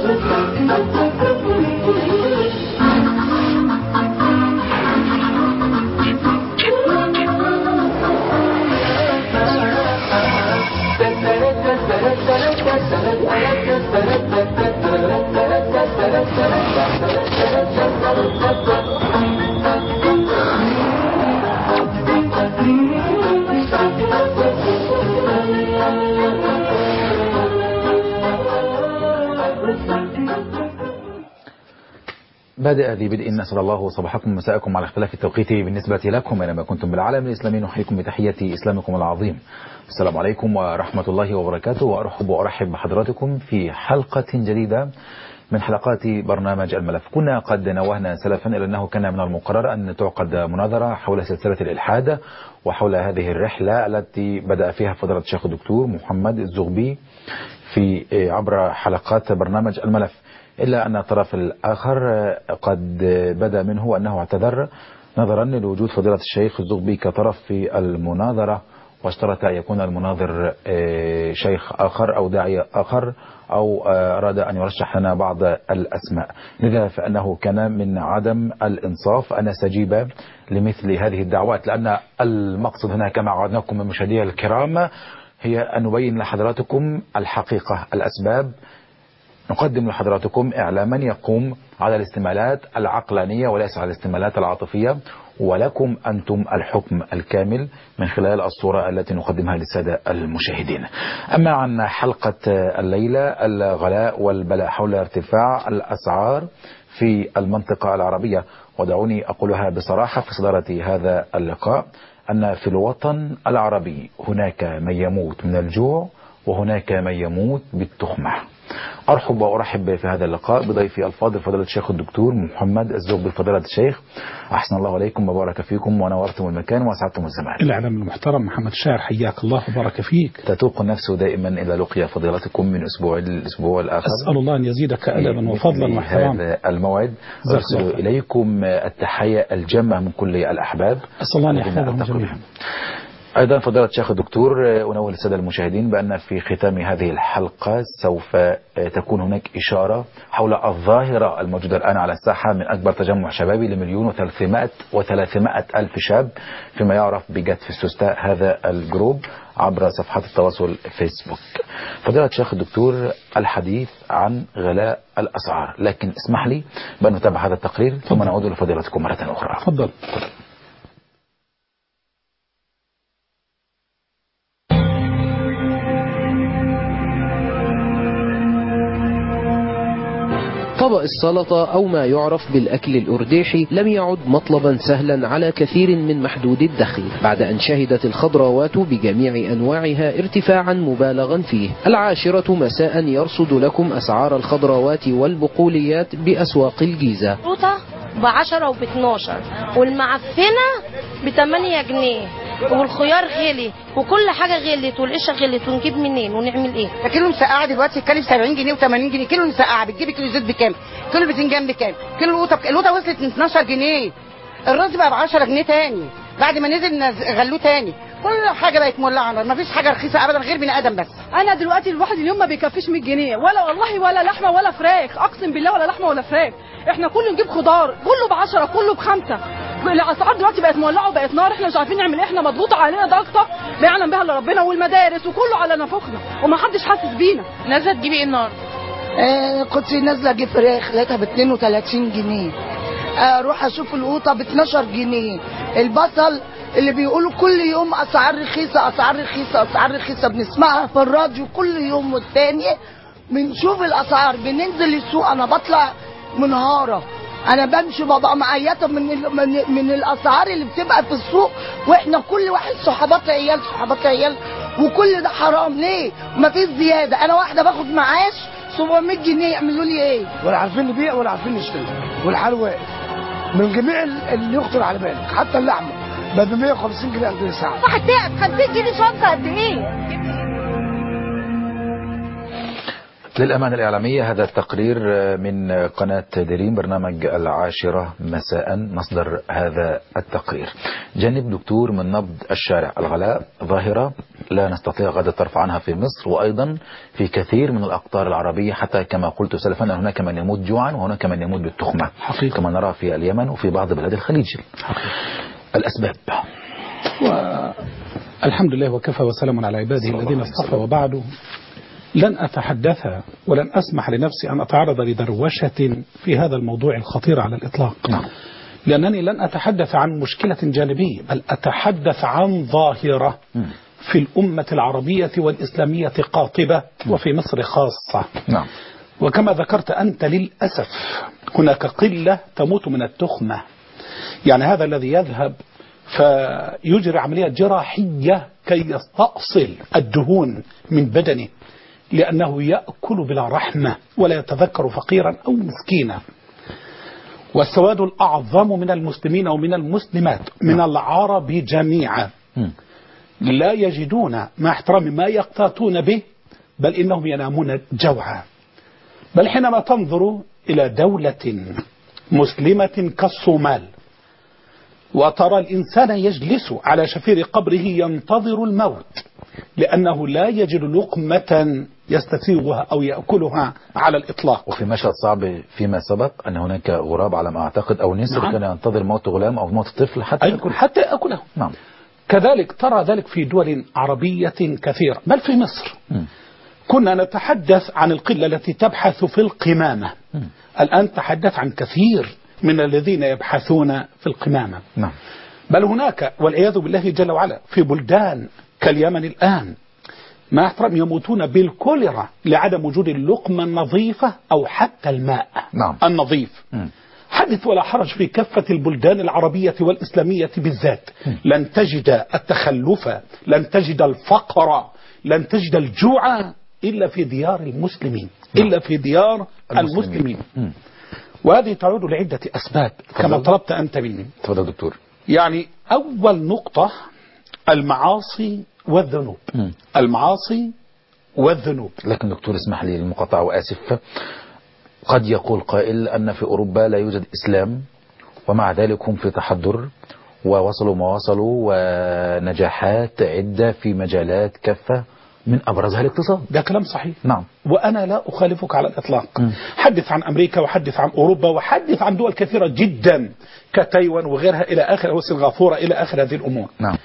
بادئ ذي بدء نسأل الله صباحكم ومساءكم على اختلاف التوقيت بالنسبة لكم أينما كنتم بالعالم الإسلامي نحييكم بتحية إسلامكم العظيم السلام عليكم ورحمة الله وبركاته وأرحب وأرحب بحضراتكم في حلقة جديدة من حلقات برنامج الملف كنا قد نوهنا سلفا إلى أنه كان من المقرر أن تعقد مناظرة حول سلسلة الإلحاد وحول هذه الرحلة التي بدأ فيها فضيلة الشيخ الدكتور محمد الزغبي في عبر حلقات برنامج الملف إلا أن الطرف الآخر قد بدا منه أنه اعتذر نظرا لوجود فضيلة الشيخ الزغبي كطرف في المناظرة واشترط أن يكون المناظر شيخ آخر أو داعية آخر أو أراد أن يرشح لنا بعض الأسماء لذا فأنه كان من عدم الإنصاف أن استجيب لمثل هذه الدعوات لأن المقصد هنا كما عودناكم من مشاهدينا الكرام هي أن نبين لحضراتكم الحقيقة الأسباب نقدم لحضراتكم إعلاما يقوم على الاستمالات العقلانية وليس على الاستمالات العاطفية ولكم أنتم الحكم الكامل من خلال الصورة التي نقدمها للسادة المشاهدين أما عن حلقة الليلة الغلاء والبلاء حول ارتفاع الأسعار في المنطقة العربية ودعوني أقولها بصراحة في صدارة هذا اللقاء أن في الوطن العربي هناك من يموت من الجوع وهناك من يموت بالتخمة أرحب وأرحب في هذا اللقاء بضيفي الفاضل فضيلة الشيخ الدكتور محمد الزغبي فضيلة الشيخ أحسن الله عليكم وبارك فيكم ونورتم المكان وأسعدتم الزمان الإعلام المحترم محمد الشاعر حياك الله وبارك فيك تتوق النفس دائما إلى لقيا فضيلتكم من أسبوع للأسبوع الآخر أسأل الله أن يزيدك أدبا وفضلا واحتراما هذا الموعد أرسل إليكم التحية الجمة من كل الأحباب أسأل الله أن يحفظهم جميعا أيضا فضيلة الشيخ الدكتور أنوه للسادة المشاهدين بأن في ختام هذه الحلقة سوف تكون هناك إشارة حول الظاهرة الموجودة الآن على الساحة من أكبر تجمع شبابي لمليون وثلاثمائة وثلاثمائة ألف شاب فيما يعرف بجت في السوستاء هذا الجروب عبر صفحات التواصل فيسبوك فضيلة الشيخ الدكتور الحديث عن غلاء الأسعار لكن اسمح لي بأن نتابع هذا التقرير ثم نعود لفضيلتكم مرة أخرى تفضل طبق السلطة أو ما يعرف بالأكل الأرديحي لم يعد مطلبا سهلا على كثير من محدود الدخل بعد أن شهدت الخضروات بجميع أنواعها ارتفاعا مبالغا فيه العاشرة مساء يرصد لكم أسعار الخضروات والبقوليات بأسواق الجيزة الفروتة بعشرة وباتناشر والمعفنة بتمانية جنيه والخيار غلي وكل حاجة غلت والقشة غلت ونجيب منين ونعمل ايه ده كيلو مسقعه دلوقتي يتكلف 70 جنيه و80 جنيه كيلو مسقعه بتجيبي كيلو زيت بكام كيلو البتنجان بكام كيلو القوطه بك... القوطه وصلت من 12 جنيه الرز بقى ب 10 جنيه تاني بعد ما نزل نز... غلوه تاني كل حاجه بقت مولعه نار مفيش حاجه رخيصه ابدا غير بني ادم بس انا دلوقتي الواحد اليوم ما بيكفيش 100 جنيه ولا والله ولا لحمه ولا فراخ اقسم بالله ولا لحمه ولا فراخ احنا كله نجيب خضار كله ب 10 كله بخمسه الاسعار دلوقتي بقت مولعه وبقت نار احنا مش عارفين نعمل ايه احنا مضغوط علينا ضغطه ما يعلم بها الا ربنا والمدارس وكله على نفوخنا ومحدش حاسس بينا نازله تجيبي ايه النهارده آه كنت نازله اجيب فراخ لقيتها ب 32 جنيه اروح آه اشوف القوطه ب 12 جنيه البصل اللي بيقولوا كل يوم اسعار رخيصه اسعار رخيصه اسعار رخيصه بنسمعها في الراديو كل يوم والتاني بنشوف الاسعار بننزل السوق انا بطلع منهاره انا بمشي ببقى معيطه من ال من, من الاسعار اللي بتبقى في السوق واحنا كل واحد صحابات عيال صحابات عيال وكل ده حرام ليه ما فيش زياده انا واحده باخد معاش 700 جنيه يعملوا لي ايه ولا عارفين نبيع ولا عارفين نشتري والحال واقف من جميع اللي يخطر على بالك حتى اللحمه بقى ب 150 جنيه عندنا ساعه واحد تعب 50 جنيه شنطه قد ايه للأمانة الإعلامية هذا التقرير من قناة دريم برنامج العاشرة مساء مصدر هذا التقرير جانب دكتور من نبض الشارع الغلاء ظاهرة لا نستطيع غدا الطرف عنها في مصر وأيضا في كثير من الأقطار العربية حتى كما قلت سلفا أن هناك من يموت جوعا وهناك من يموت بالتخمة حقيقة. كما نرى في اليمن وفي بعض بلاد الخليج الأسباب والحمد لله وكفى وسلام على عباده الذين اصطفى وبعد لن أتحدث ولن أسمح لنفسي أن أتعرض لدروشة في هذا الموضوع الخطير على الإطلاق نعم. لأنني لن أتحدث عن مشكلة جانبية بل أتحدث عن ظاهرة مم. في الأمة العربية والإسلامية قاطبة وفي مصر خاصة نعم وكما ذكرت أنت للأسف هناك قلة تموت من التخمة يعني هذا الذي يذهب فيجري عملية جراحية كي يستأصل الدهون من بدنه لأنه يأكل بلا رحمة ولا يتذكر فقيرا أو مسكينا والسواد الأعظم من المسلمين ومن المسلمات من العرب جميعا مم. لا يجدون مع احترام ما يقتاتون به بل إنهم ينامون جوعا بل حينما تنظر إلى دولة مسلمة كالصومال وترى الإنسان يجلس على شفير قبره ينتظر الموت لأنه لا يجد لقمة يستسيغها أو يأكلها على الإطلاق وفي مشهد صعب فيما سبق أن هناك غراب على ما أعتقد أو نسر نعم. كان ينتظر موت غلام أو موت طفل حتى أيضا يأكل حتى يأكله نعم كذلك ترى ذلك في دول عربية كثيرة بل في مصر مم. كنا نتحدث عن القلة التي تبحث في القمامة مم. الآن تحدث عن كثير من الذين يبحثون في القمامة نعم بل هناك والعياذ بالله جل وعلا في بلدان كاليمن الآن ما احترم يموتون بالكوليرا لعدم وجود اللقمة النظيفة أو حتى الماء نعم. النظيف مم. حدث ولا حرج في كافة البلدان العربية والإسلامية بالذات لن تجد التخلف لن تجد الفقر لن تجد الجوع إلا في ديار المسلمين إلا في ديار المسلمين مم. وهذه تعود لعدة أسباب كما تفضل. طلبت أنت مني تفضل دكتور يعني أول نقطة المعاصي والذنوب مم. المعاصي والذنوب لكن دكتور اسمح لي المقاطعة وآسف قد يقول قائل أن في أوروبا لا يوجد إسلام ومع ذلك هم في تحضر ووصلوا ما وصلوا ونجاحات عدة في مجالات كافة من أبرزها الاقتصاد ده كلام صحيح نعم وأنا لا أخالفك على الإطلاق مم. حدث عن أمريكا وحدث عن أوروبا وحدث عن دول كثيرة جدا كتايوان وغيرها إلى آخر وسنغافورة إلى آخر هذه الأمور نعم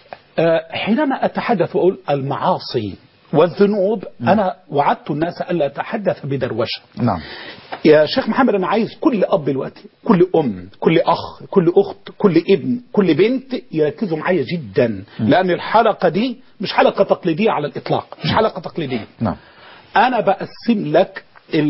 آه، حينما أتحدث وأقول المعاصي والذنوب أنا وعدت الناس ألا أتحدث بدروشة نعم يا شيخ محمد أنا عايز كل أب دلوقتي كل أم كل أخ كل أخت كل ابن كل بنت يركزوا معايا جدا لأن الحلقة دي مش حلقة تقليدية على الإطلاق مش حلقة تقليدية نعم أنا بقسم لك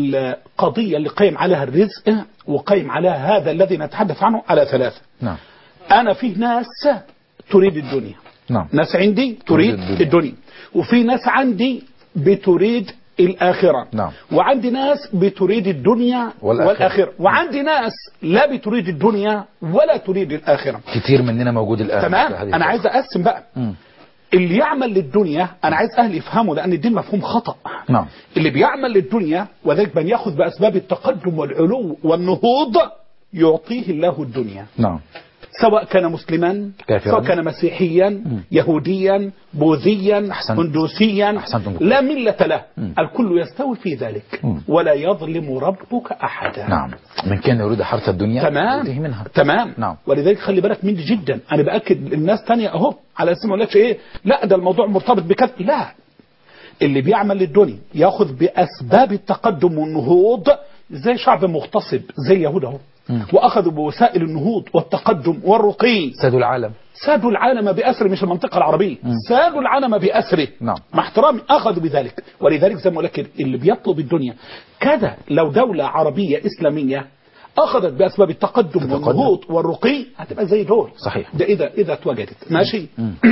القضية اللي قيم عليها الرزق وقيم عليها هذا الذي نتحدث عنه على ثلاثة نعم أنا فيه ناس تريد الدنيا نعم ناس عندي تريد تريد الدنيا. الدنيا وفي ناس عندي بتريد الآخرة نعم. وعندي ناس بتريد الدنيا والآخرة. والآخرة وعندي ناس لا بتريد الدنيا ولا تريد الآخرة كتير مننا موجود الآن في تمام هذه أنا الفترة. عايز أقسم بقى مم. اللي يعمل للدنيا أنا عايز أهلي يفهموا لأن الدين مفهوم خطأ نعم اللي بيعمل للدنيا وذلك من يأخذ بأسباب التقدم والعلو والنهوض يعطيه الله الدنيا نعم سواء كان مسلما كافراً. سواء كان مسيحيا يهوديا بوذيا أحسنت. هندوسيا أحسنتم دكتور. لا ملة له مم. الكل يستوي في ذلك مم. ولا يظلم ربك أحدا نعم من كان يريد حرث الدنيا تمام يؤتيه منها تمام نعم. ولذلك خلي بالك مني جدا انا باكد للناس تانية اهو على اساس ما اقولكش ايه لا ده الموضوع مرتبط بكذا لا اللي بيعمل للدنيا ياخذ باسباب التقدم والنهوض زي شعب مغتصب زي يهود اهو واخذوا بوسائل النهوض والتقدم والرقي سادوا العالم سادوا العالم بأسره مش المنطقة العربية سادوا العالم بأسره نعم. مع احترامي أخذوا بذلك ولذلك زي ما أقول لك اللي بيطلب الدنيا كذا لو دولة عربية إسلامية أخذت بأسباب التقدم تتقدم. والنهوض والرقي هتبقى زي دول صحيح. ده إذا إذا اتوجدت ماشي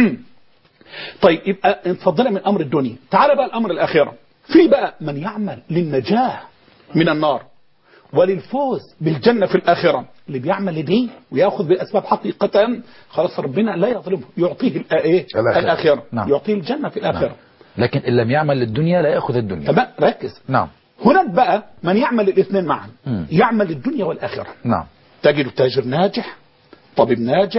طيب يبقى انفضلنا من أمر الدنيا تعال بقى الأمر الآخرة في بقى من يعمل للنجاة من النار وللفوز بالجنة في الآخرة اللي بيعمل لدي ويأخذ بالأسباب حقيقة خلاص ربنا لا يظلمه يعطيه الآ- إيه؟ الآخرة. الآخرة نعم. يعطيه الجنة في الآخرة لكن إن لم يعمل للدنيا لا يأخذ الدنيا تمام ركز نعم هناك بقى من يعمل الاثنين معا مم. يعمل للدنيا والآخرة نعم تجد تاجر ناجح طبيب ناجح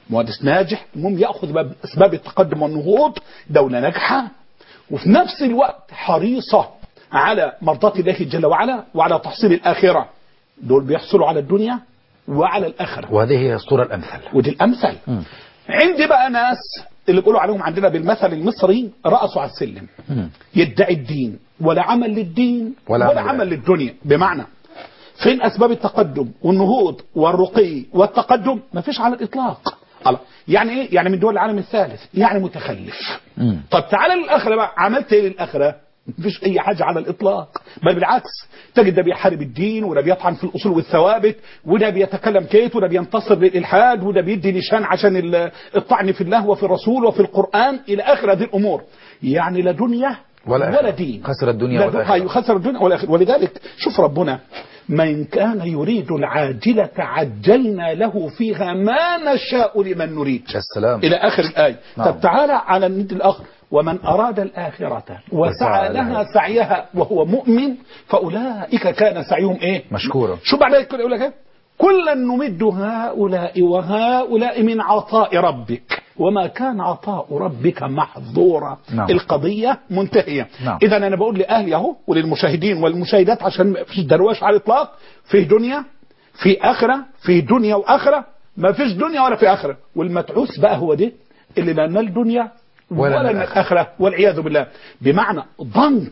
مهندس ناجح المهم ياخذ باب- اسباب التقدم والنهوض دوله ناجحه وفي نفس الوقت حريصه على مرضاه الله جل وعلا وعلى تحصيل الاخره دول بيحصلوا على الدنيا وعلى الاخره وهذه هي الصورة الأمثل ودي الامثل مم. عندي بقى ناس اللي بيقولوا عليهم عندنا بالمثل المصري رأسوا على السلم مم. يدعي الدين ولا عمل للدين ولا ولا, ولا عمل عمل للدنيا بمعنى فين اسباب التقدم والنهوض والرقي والتقدم ما فيش على الاطلاق الله يعني ايه يعني من دول العالم الثالث يعني متخلف مم. طب تعالى للاخره بقى عملت ايه للاخره مفيش اي حاجه على الاطلاق بل بالعكس تجد ده بيحارب الدين وده بيطعن في الاصول والثوابت وده بيتكلم كيت وده بينتصر للالحاد وده بيدي نشان عشان ال- الطعن في الله وفي الرسول وفي القران الى اخر هذه الامور يعني لا دنيا ولا ولا آخرة. دين خسر الدنيا لا والآخرة. أيوة، خسر الدنيا والاخره ولذلك شوف ربنا من كان يريد العاجله عجلنا له فيها ما نشاء لمن نريد السلام إلى آخر الآية نعم. طب تعالى على الند الآخر ومن أراد الآخرة وسعى وسعى لها. لها سعيها وهو مؤمن فأولئك كان سعيهم إيه مشكورا شو بعد ذلك يقول لك إيه كلا نمد هؤلاء وهؤلاء من عطاء ربك وما كان عطاء ربك محظورا نعم. القضية منتهية نعم. إذا أنا بقول لأهلي أهو وللمشاهدين والمشاهدات عشان ما فيش دروش على الإطلاق فيه دنيا في آخرة في دنيا وآخرة ما فيش دنيا ولا في آخرة والمتعوس بقى هو ده اللي لا نال دنيا ولا ولا, نال ولا نال آخرة والعياذ بالله بمعنى ضنك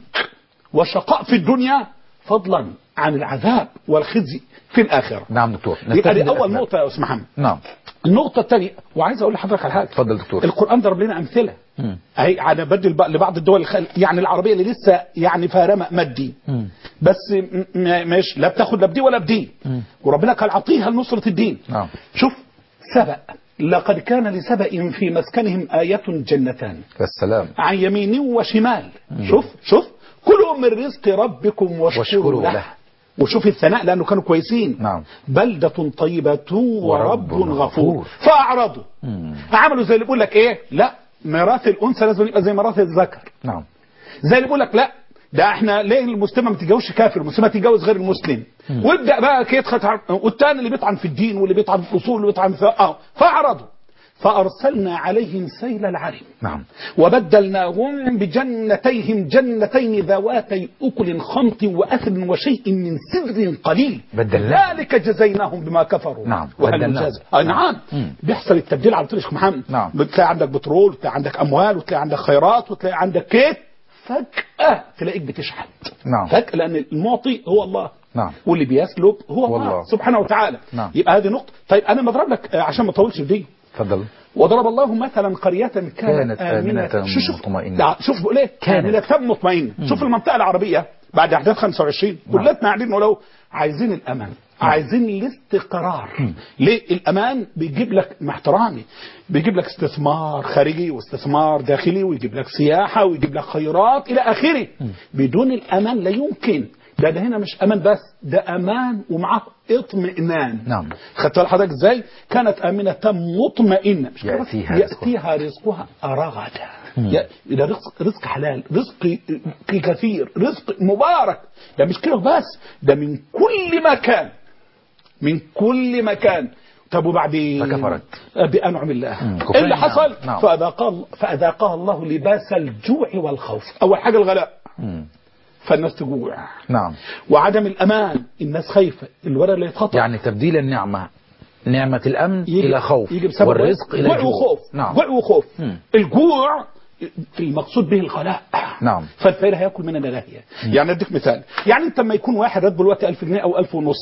وشقاء في الدنيا فضلا عن العذاب والخزي في الآخرة نعم دكتور يبقى نستفيد دي أول بالأسباب. نقطة يا أستاذ محمد نعم النقطة الثانية وعايز أقول لحضرتك على حاجة اتفضل دكتور القرآن ضرب لنا أمثلة مم. أهي على بدل بقى لبعض الدول الخل... يعني العربية اللي لسه يعني فيها رمق مادي مم. بس م- م- مش لا بتاخد لا بدي ولا بدي مم. وربنا قال عطيها لنصرة الدين نعم شوف سبأ لقد كان لسبأ في مسكنهم آية جنتان السلام عن يمين وشمال شوف شوف كلوا من رزق ربكم واشكروا واشكروا له. له. وشوف الثناء لأنه كانوا كويسين نعم. بلدة طيبة ورب ورب غفور غفور. فأعرضوا مم. عملوا زي اللي بيقول لك إيه لا ميراث الأنثى لازم يبقى زي ميراث الذكر نعم زي اللي بيقول لك لا ده احنا ليه المسلمه ما تتجوزش كافر المسلمه تتجوز غير المسلم وابدا بقى كده يدخل والتاني اللي بيطعن في الدين واللي بيطعن في الاصول واللي بيطعن في اه فاعرضوا فارسلنا عليهم سيل العرم نعم وبدلناهم بجنتيهم جنتين ذواتي أكل خمط وأثل وشيء من سدر قليل بدلناهم. ذلك جزيناهم بما كفروا نعم. وهل بدلناهم. نجازى آه نعم مم. بيحصل التبديل على طول يا شيخ محمد نعم. بتلاقي عندك بترول وتلاقي عندك أموال وتلاقي عندك خيرات وتلاقي عندك كيف فجأة تلاقيك بتشحت نعم. فجأة لأن المعطي هو الله نعم. واللي بيسلب هو هو الله الله. سبحانه وتعالى نعم. يبقى هذه نقطة طيب أنا بضرب لك آه، عشان ما اطولش في دي تفضل وضرب الله مثلا قرية كانت, كانت آمنة شوف شوف مطمئنة. لا، شوف بيقول ايه كانت. آمنة مطمئنة شوف المنطقة العربية بعد أحداث 25 كلنا قاعدين نقول عايزين الأمان عايزين الاستقرار ليه الأمان بيجيب لك مع احترامي بيجيب لك استثمار خارجي واستثمار داخلي ويجيب لك سياحة ويجيب لك خيرات إلى آخره بدون الأمان لا يمكن ده ده هنا مش امان بس ده امان ومعاه اطمئنان نعم. خدت بالك حضرتك ازاي كانت امنه مطمئنه مش كده بس؟ يأتيها ياتيها رزقها رغدا يا- ده رزق رزق حلال رزق كثير رزق مبارك ده مش كده بس ده من كل مكان من كل مكان طب وبعدين فكفرت. بأنعم الله مم. إيه كفرين، اللي حصل نعم. نعم. فأذاقها فأذاقها الله لباس الجوع والخوف أول حاجة الغلاء مم. فالناس تجوع نعم وعدم الأمان الناس خايفة الولد اللي يتخطى يعني تبديل النعمة نعمة الأمن إلى خوف يجي بسبب والرزق إلى جوع جوع وخوف نعم جوع وخوف مم. الجوع المقصود به الغلاء نعم. فالفقير هياكل من النلاهية يعني اديك مثال يعني انت لما يكون واحد راتبه دلوقتي 1000 جنيه او 1000 ونص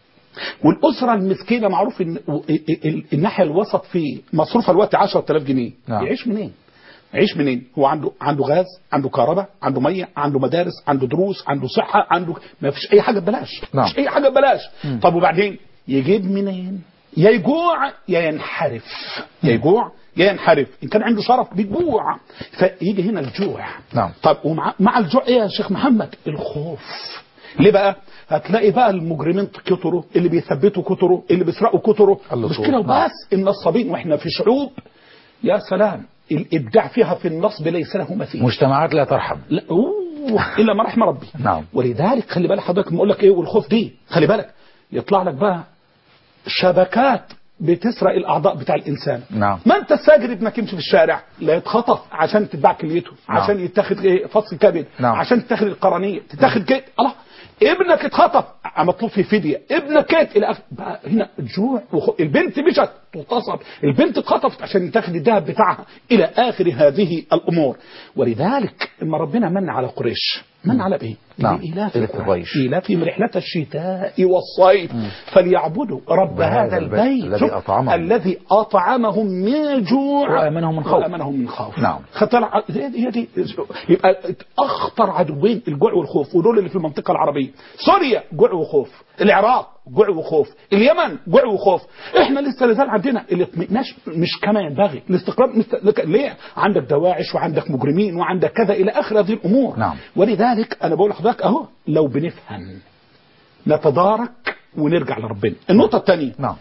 والاسره المسكينه معروف ان ال- ال- الناحيه الوسط في مصروفها دلوقتي 10000 جنيه نعم. يعيش منين؟ يعيش منين؟ هو عنده عنده غاز، عنده كهرباء، عنده ميه، عنده مدارس، عنده دروس، عنده صحه، عنده ما فيش اي حاجه ببلاش، نعم. مفيش اي حاجه ببلاش. طب وبعدين يجيب منين؟ يا يجوع يا ينحرف، يا يجوع يا ينحرف، ان كان عنده شرف بيجوع فيجي هنا الجوع. نعم. طب ومع مع الجوع ايه يا شيخ محمد؟ الخوف. ليه بقى؟ هتلاقي بقى المجرمين كتروا، اللي بيثبتوا كتروا، اللي بيسرقوا كتروا، الله مش طول. كده نعم. وبس النصابين واحنا في شعوب يا سلام الابداع فيها في النصب ليس له مثيل مجتمعات لا ترحم لا أوه الا ما رحم ربي نعم. ولذلك خلي بالك حضرتك بقول لك ايه والخوف دي خلي بالك يطلع لك بقى شبكات بتسرق الاعضاء بتاع الانسان نعم. ما انت الساجر ابنك يمشي في الشارع لا يتخطف عشان تتباع كليته نعم. عشان يتاخد ايه فصل كبد نعم. عشان تاخد القرنيه تتاخد كده الله ابنك اتخطف مطلوب فيه فديه ابنك كده الى آخر. بقى هنا جوع وخ... البنت مشت تغتصب البنت اتخطفت عشان تاخد الذهب بتاعها الى اخر هذه الامور ولذلك اما ربنا من على قريش من على ايه؟ نعم. لإيلاف إيلاف قريش. إيلافهم رحلة الشتاء والصيف فليعبدوا رب هذا البيت الذي شوف، أطعمهم. الذي أطعمهم من جوع وآمنهم من خوف. وآمنهم من خوف نعم. خطر ع- هي هي دي يبقى أخطر عدوين الجوع والخوف ودول اللي في المنطقة العربية سوريا جوع وخوف العراق جوع وخوف اليمن جوع وخوف احنا لسه لازال عندنا الاطمئناش مش كما ينبغي الاستقرار مست... لك- ليه عندك دواعش وعندك مجرمين وعندك كذا الى اخر هذه الامور نعم. ولذلك انا بقول لحضرتك اهو لو بنفهم نتدارك ونرجع لربنا النقطة الثانية نعم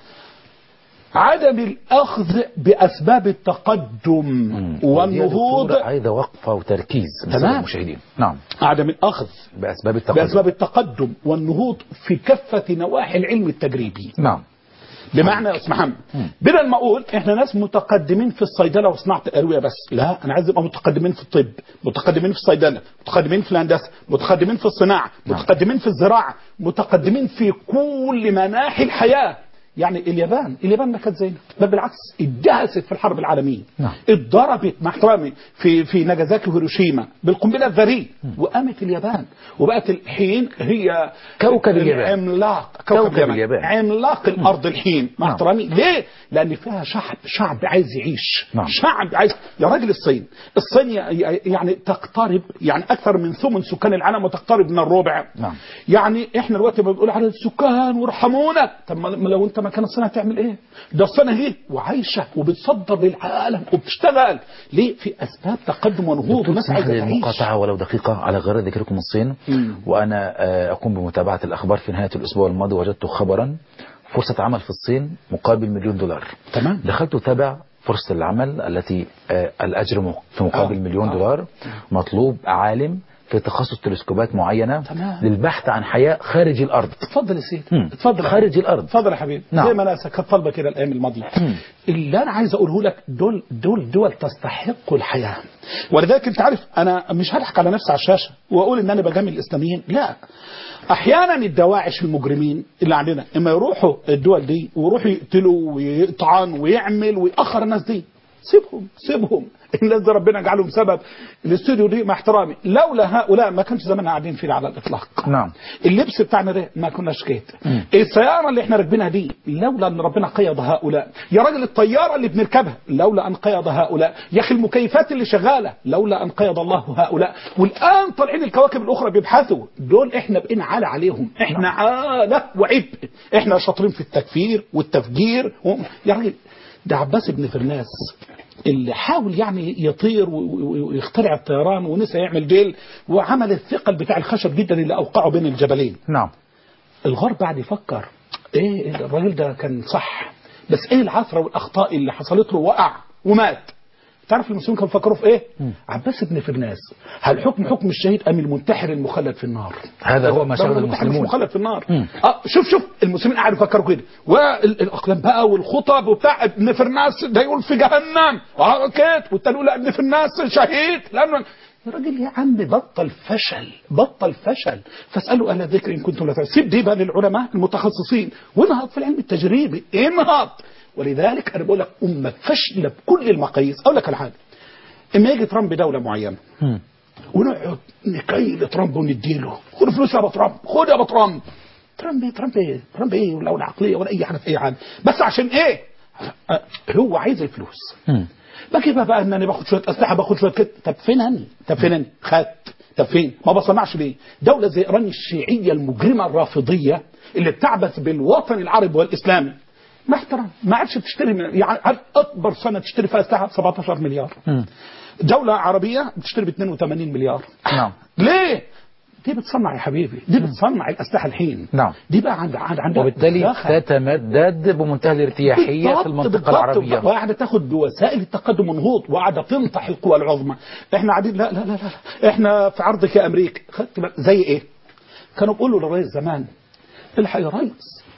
عدم الأخذ بأسباب التقدم ودي يا والنهوض دكتور عايزة وقفة وتركيز من تمام. السادة المشاهدين نعم عدم الأخذ بأسباب التقدم بأسباب التقدم والنهوض في كافة نواحي العلم التجريبي نعم بمعنى يا استاذ محمد بدل ما اقول احنا ناس متقدمين في الصيدله وصناعه الادويه بس لا انا عايز ابقى متقدمين في الطب متقدمين في الصيدله متقدمين في الهندسه متقدمين في الصناعه نعم. متقدمين في الزراعه متقدمين في كل مناحي الحياه يعني اليابان اليابان ما كانت زينا بل بالعكس اتدهست في الحرب العالميه نعم. اتضربت مع احترامي في في ناجازاكي وهيروشيما بالقنبله الذريه وقامت اليابان وبقت الحين هي كوكب اليابان. عملاق كوكب اليابان. عملاق الارض الحين مع نعم. احترامي ليه؟ لان فيها شعب شعب عايز يعيش نعم. شعب عايز يا راجل الصين الصين ي- يعني تقترب يعني اكثر من ثمن سكان العالم وتقترب من الربع نعم. يعني احنا دلوقتي بنقول على السكان وارحمونا طب ما ما لو انت مكان الصين هتعمل ايه؟ ده الصين اهي وعايشه وبتصدر للعالم وبتشتغل ليه؟ في اسباب تقدم ونهوض دكتور وناس اسمح عايزه لي تعيش المقاطعة ولو دقيقة على غير ذكركم الصين مم. وأنا آه، أقوم بمتابعة الأخبار في نهاية الأسبوع الماضي وجدت خبرا فرصة عمل في الصين مقابل مليون دولار تمام دخلت أتابع فرصة العمل التي آه، الأجر م- في مقابل آه. مليون آه. دولار مطلوب عالم في تخصص تلسكوبات معينة تمام. للبحث عن حياة خارج الأرض اتفضل يا سيدي مم. اتفضل يا خارج حبيبي. الأرض. اتفضل يا حبيبي نعم. زي ما انا كانت طالبه كده الايام الماضيه مم. اللي انا عايز اقوله لك دول دول دول تستحق الحياه ولذلك انت عارف انا مش هضحك على نفسي على الشاشه واقول ان انا بجامل الاسلاميين لا احيانا الدواعش المجرمين اللي عندنا اما يروحوا الدول دي ويروحوا يقتلوا ويطعن ويعمل ويأخر الناس دي سيبهم سيبهم الناس دي ربنا جعلهم سبب الاستوديو دي مع احترامي لولا هؤلاء ما كانش زماننا قاعدين فيه على الاطلاق نعم اللبس بتاعنا ده ما كناش كده السياره اللي احنا راكبينها دي لولا ان ربنا قيض هؤلاء يا راجل الطياره اللي بنركبها لولا ان قيض هؤلاء يا اخي المكيفات اللي شغاله لولا ان قيض الله هؤلاء والان طالعين الكواكب الاخرى بيبحثوا دول احنا بقينا عالة عليهم احنا عالة وعبء احنا شاطرين في التكفير والتفجير و... يا راجل ده عباس بن فرناس اللي حاول يعني يطير و- و- ويخترع الطيران ونسى يعمل ديل وعمل الثقل بتاع الخشب جدا اللي اوقعه بين الجبلين نعم الغرب قاعد يفكر ايه الراجل ده كان صح بس ايه العثره والاخطاء اللي حصلت له وقع ومات تعرف المسلمين كانوا فكروا في ايه؟ عباس بن فرناس هل حكم حكم الشهيد ام المنتحر المخلد في النار؟ هذا هو ما ده شغل المنتحر المسلمون. مش مخلد في النار مم. اه شوف شوف المسلمين قاعدوا يفكروا كده والاقلام بقى والخطب وبتاع ابن فرناس ده يقول في جهنم اه كده والتاني يقول لا ابن فرناس شهيد لانه يا راجل يا عم بطل فشل بطل فشل فاسالوا اهل الذكر ان كنتم لا تعلمون سيب دي بقى للعلماء المتخصصين وانهض في العلم التجريبي انهض ولذلك انا بقول لك امه فاشله بكل المقاييس اقول لك على حاجه اما يجي ترامب دوله معينه مم. ونقعد نكيل ترامب ونديله خد فلوس يا ابو ترامب خد يا ابو ترامب ترامب ايه ترامب ايه ترامب ايه ولا ولا عقليه ولا اي حاجه في اي حاجه بس عشان ايه أه، هو عايز الفلوس مم. بجيبها بقى ان انا باخد شويه اسلحه باخد شويه كده طب فين هني طب فين هني خدت طب فين ما بصنعش ليه دوله زي ايران الشيعيه المجرمه الرافضيه اللي بتعبث بالوطن العربي والاسلامي ما احترم ما عادش تشتري من يعني عارف اكبر سنه تشتري فيها اسلحه ب 17 مليار مم. دولة عربية بتشتري ب 82 مليار نعم ليه؟ دي بتصنع يا حبيبي دي بتصنع الأسلحة الحين نعم. دي بقى عند عند عندها وبالتالي دخل. تتمدد بمنتهى الارتياحية بالضبط، في المنطقة بالضبط. العربية وقاعدة تاخد بوسائل التقدم والنهوض وقاعدة تنطح القوى العظمى احنا قاعدين لا لا لا لا احنا في عرضك يا امريكا خدت بالك؟ زي ايه؟ كانوا بيقولوا للرئيس زمان الحق يا ريس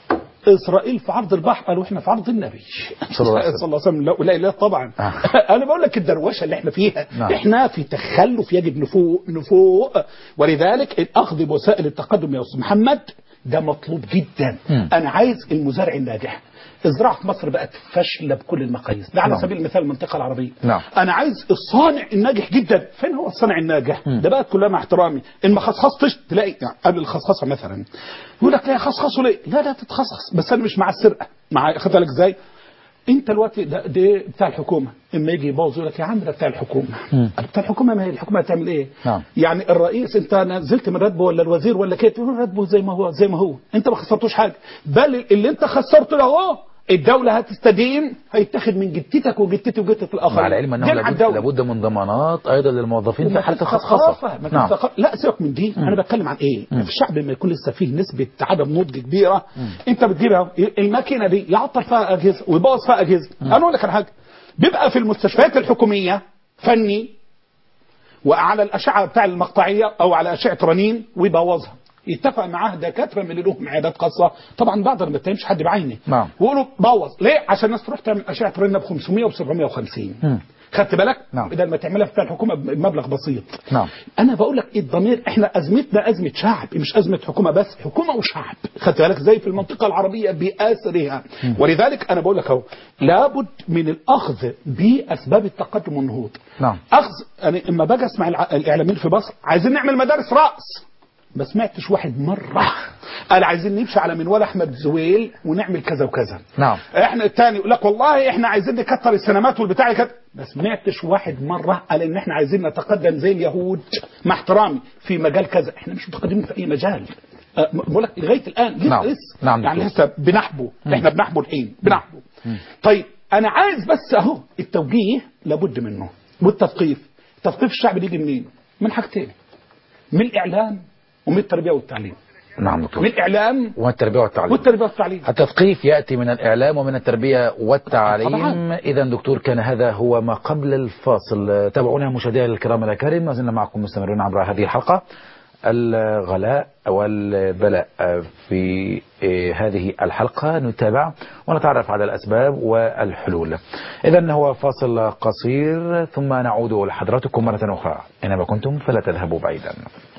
اسرائيل في عرض البحر قالوا احنا في عرض النبي صلى الله عليه وسلم. صلى الله عليه وسلم لا لا اله طبعا آه. انا بقول لك الدروشه اللي احنا فيها نعم. احنا في تخلف يجب نفوق نفوق ولذلك الاخذ بوسائل التقدم يا استاذ محمد ده مطلوب جدا مم. انا عايز المزارع الناجح الزراعه في مصر بقت فاشله بكل المقاييس ده على نعم. سبيل المثال المنطقه العربيه نعم. انا عايز الصانع الناجح جدا فين هو الصانع الناجح ده بقى كلها مع احترامي ان ما خصخصتش تلاقي يعني قبل الخصخصه مثلا يقول لك لا خصخصوا ليه لا لا تتخصص بس انا مش مع السرقه مع خد بالك ازاي انت الوقت ده, ده بتاع الحكومه اما يجي يبوظ يقول لك يا عم ده بتاع الحكومه بتاع الحكومه ما هي الحكومه هتعمل ايه نعم. يعني الرئيس انت نزلت من راتبه ولا الوزير ولا كده تقول راتبه زي ما هو زي ما هو انت ما خسرتوش حاجه بل اللي انت خسرته ده اهو الدولة هتستدين هيتاخد من جتتك وجتتي وجتة الآخرين مع العلم انه دي مع لابد, الدولة. لابد من ضمانات ايضا للموظفين في وما حاله تتثقف- الخصخصه ما نعم تتثقف- لا سيبك من دي انا بتكلم عن ايه في الشعب لما يكون لسه فيه نسبه عدم نضج كبيره انت بتجيبها الماكينه دي يعطل فيها اجهزه ويبوظ فيها اجهزه انا اقول لك على حاجه بيبقى في المستشفيات الحكوميه فني وعلى الاشعه بتاع المقطعيه او على اشعه رنين ويبوظها يتفق معاه دكاتره من اللي لهم عيادات خاصه طبعا بعض ما بتهمش حد بعينه نعم. ويقولوا بوظ ليه عشان الناس تروح تعمل اشعه رنين ب 500 و 750 مم. خدت بالك نعم. بدل ما تعملها في بتاع الحكومه بمبلغ بسيط نعم. انا بقول لك إيه الضمير احنا ازمتنا ازمه شعب مش ازمه حكومه بس حكومه وشعب خدت بالك زي في المنطقه العربيه باسرها ولذلك انا بقول لك اهو لابد من الاخذ باسباب التقدم والنهوض نعم. اخذ انا اما باجي اسمع الع- الاعلاميين في مصر عايزين نعمل مدارس راس ما سمعتش واحد مره قال عايزين نمشي على منوال احمد زويل ونعمل كذا وكذا نعم. احنا الثاني يقول لك والله احنا عايزين نكتر السينمات والبتاع كده ما سمعتش واحد مره قال ان احنا عايزين نتقدم زي اليهود مع احترامي في مجال كذا احنا مش متقدمين في اي مجال أه، بقول لك لغايه الان لسه نعم. لسه نعم يعني دكتور. لسه بنحبو احنا بنحبو الحين بنحبو طيب انا عايز بس اهو التوجيه لابد منه والتثقيف تثقيف الشعب يجي منين من حاجتين من الاعلام ومن التربيه والتعليم نعم من دكتور الاعلام والتربيه والتعليم والتربيه والتعليم التثقيف يأتي من الإعلام ومن التربية والتعليم طبعاً. إذا دكتور كان هذا هو ما قبل الفاصل تابعونا مشاهدينا الكرام الأكارم ما زلنا معكم مستمرين عبر هذه الحلقة الغلاء والبلاء في هذه الحلقة نتابع ونتعرف على الأسباب والحلول إذا هو فاصل قصير ثم نعود لحضراتكم مرة أخرى إنما كنتم فلا تذهبوا بعيدا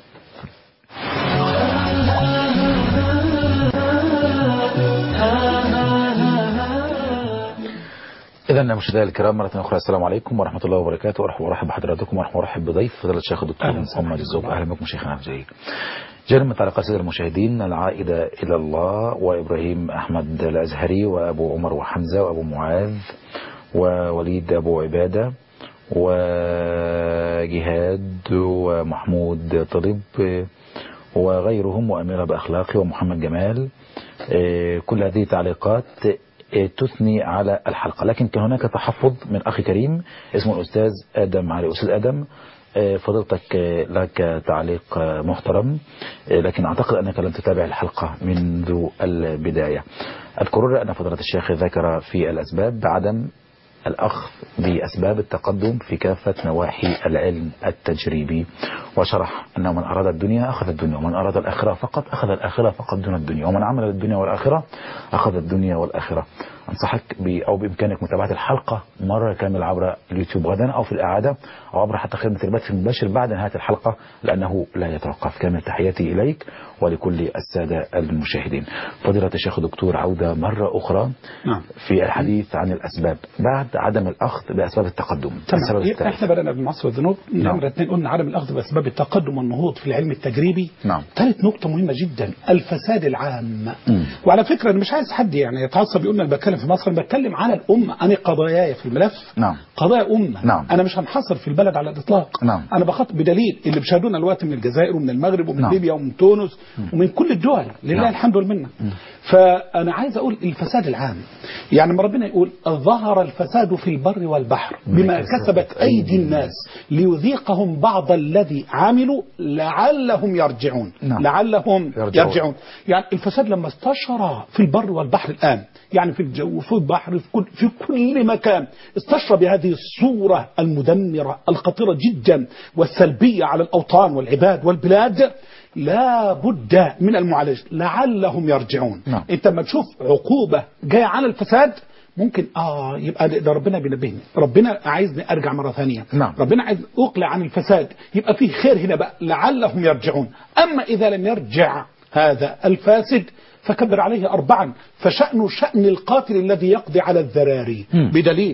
إذا مشاهدينا الكرام مرة أخرى السلام عليكم ورحمة الله وبركاته ورحمة ورحب بحضراتكم ورحمة ورحب بضيف فضيلة الشيخ الدكتور أهلا وسهلا. محمد الزوب أهلا بكم شيخنا الجليل جانب من تعليقات سيد المشاهدين العائدة إلى الله وإبراهيم أحمد الأزهري وأبو عمر وحمزة وأبو معاذ ووليد أبو عبادة وجهاد ومحمود طلب وغيرهم وأميرة بأخلاقي ومحمد جمال آه، كل هذه تعليقات آه، تثني على الحلقة لكن كان هناك تحفظ من أخي كريم اسمه الأستاذ آدم علي أستاذ آدم آه، فضلتك آه، لك تعليق آه، محترم آه، لكن أعتقد أنك لم تتابع الحلقة منذ البداية الكرر أن فضيلة الشيخ ذكر في الأسباب بعدم الأخذ بأسباب التقدم في كافة نواحي العلم التجريبي وشرح أن من أراد الدنيا أخذ الدنيا ومن أراد الآخرة فقط أخذ الآخرة فقط دون الدنيا ومن عمل الدنيا والآخرة أخذ الدنيا والآخرة أنصحك ب أو بإمكانك متابعة الحلقة مرة كاملة عبر اليوتيوب غدا أو في الإعادة أو عبر حتى خدمة البث المباشر بعد نهاية الحلقة لأنه لا يتوقف كامل تحياتي إليك ولكل السادة المشاهدين فضيلة الشيخ دكتور عودة مرة أخرى نعم. في الحديث عن الأسباب بعد عدم الأخذ بأسباب التقدم السبب تمام الثالث احنا بدأنا بمعصر الذنوب نعم. نمرة اثنين قلنا عدم الأخذ بأسباب التقدم والنهوض في العلم التجريبي نعم. ثالث نقطة مهمة جدا الفساد العام مم. وعلى فكرة أنا مش عايز حد يعني يتعصب يقول أنا بتكلم في مصر أنا بتكلم على الأمة أنا قضاياي في الملف نعم. قضايا أمة نعم. أنا مش هنحصر في البلد على الإطلاق نعم. أنا بخاطب بدليل اللي بيشاهدونا الوقت من الجزائر ومن المغرب ومن نعم. ليبيا ومن تونس ومن كل الدول لله نعم. الحمد والمنة فأنا عايز أقول الفساد العام يعني ما ربنا يقول ظهر الفساد في البر والبحر بما كسبت أيدي الناس ليذيقهم بعض الذي عملوا لعلهم يرجعون نعم. لعلهم يرجعون. يرجعون. يرجعون يعني الفساد لما استشرى في البر والبحر الآن يعني في الجو وفي البحر في كل, في كل مكان استشرى بهذه الصورة المدمرة الخطيرة جدا والسلبية على الأوطان والعباد والبلاد لا بد من المعالجة لعلهم يرجعون نعم. انت لما تشوف عقوبة جاية على الفساد ممكن اه يبقى ده ربنا بينبهني ربنا عايزني ارجع مره ثانيه نعم. ربنا عايز اقلع عن الفساد يبقى فيه خير هنا بقى لعلهم يرجعون اما اذا لم يرجع هذا الفاسد فكبر عليه اربعا فشانه شان القاتل الذي يقضي على الذراري مم. بدليل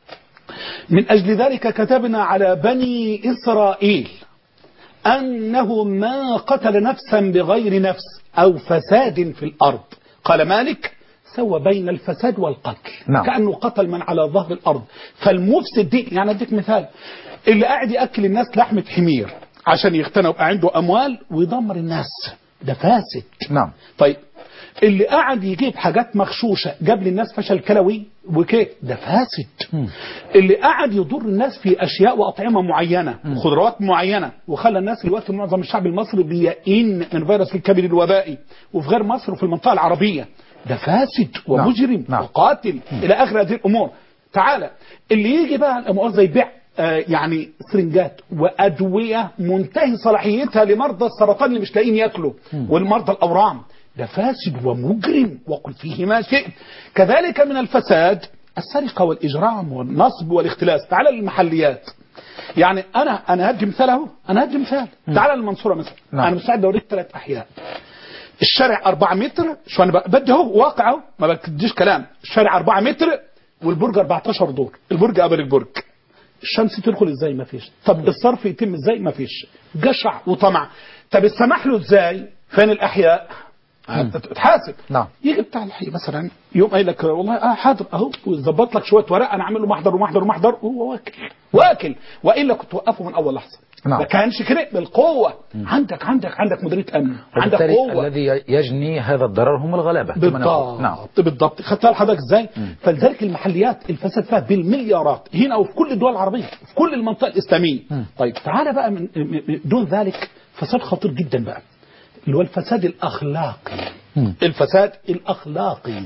من اجل ذلك كتبنا على بني اسرائيل أنه ما قتل نفسا بغير نفس أو فساد في الأرض قال مالك سوى بين الفساد والقتل نعم. كأنه قتل من على ظهر الأرض فالمفسد دي يعني أديك مثال اللي قاعد يأكل الناس لحمة حمير عشان يغتنى ويبقى عنده أموال ويدمر الناس ده فاسد نعم طيب اللي قاعد يجيب حاجات مغشوشة جاب للناس فشل كلوي وكيك ده فاسد اللي قاعد يضر الناس في أشياء وأطعمة معينة وخضروات معينة وخلى الناس دلوقتي معظم الشعب المصري بيئن من فيروس الكبد الوبائي وفي غير مصر وفي المنطقة العربية ده فاسد ومجرم نعم. وقاتل إلى آخر هذه الأمور تعالى اللي يجي بقى المؤاخذة يبيع آه، يعني سرنجات وأدوية منتهي صلاحيتها لمرضى السرطان اللي مش لاقيين ياكلوا والمرضى الأورام ده فاسد ومجرم وقل فيه ما شئت كذلك من الفساد السرقة والإجرام والنصب والاختلاس تعال للمحليات يعني أنا أنا هدي مثال أهو أنا هدي مثال تعال المنصورة مثلا نعم. أنا مستعد أوريك ثلاث أحياء الشارع 4 متر شو انا ب- بدي اهو واقع اهو ما بديش كلام الشارع 4 متر والبرج 14 دور البرج قبل البرج الشمس تدخل ازاي ما فيش طب الصرف يتم ازاي ما فيش جشع وطمع طب السمح له ازاي فين الاحياء تحاسب نعم. يجي بتاع الحي مثلا يوم قايل لك والله اه حاضر اهو ويظبط لك شويه ورق انا اعمل له محضر ومحضر ومحضر وهو واكل واكل والا كنت توقفه من اول لحظه نعم. ما كانش كده بالقوه عندك عندك عندك مديريه امن عندك وبالتالي قوه الذي يجني هذا الضرر هم الغلابة كما نقول. نعم بالضبط بالضبط خدتها لحضرتك ازاي فلذلك المحليات الفساد فيها بالمليارات هنا وفي كل الدول العربيه في كل المنطقه الاسلاميه طيب تعالى بقى من من- دون ذلك فساد خطير جدا بقى اللي هو الفساد الاخلاقي الفساد الاخلاقي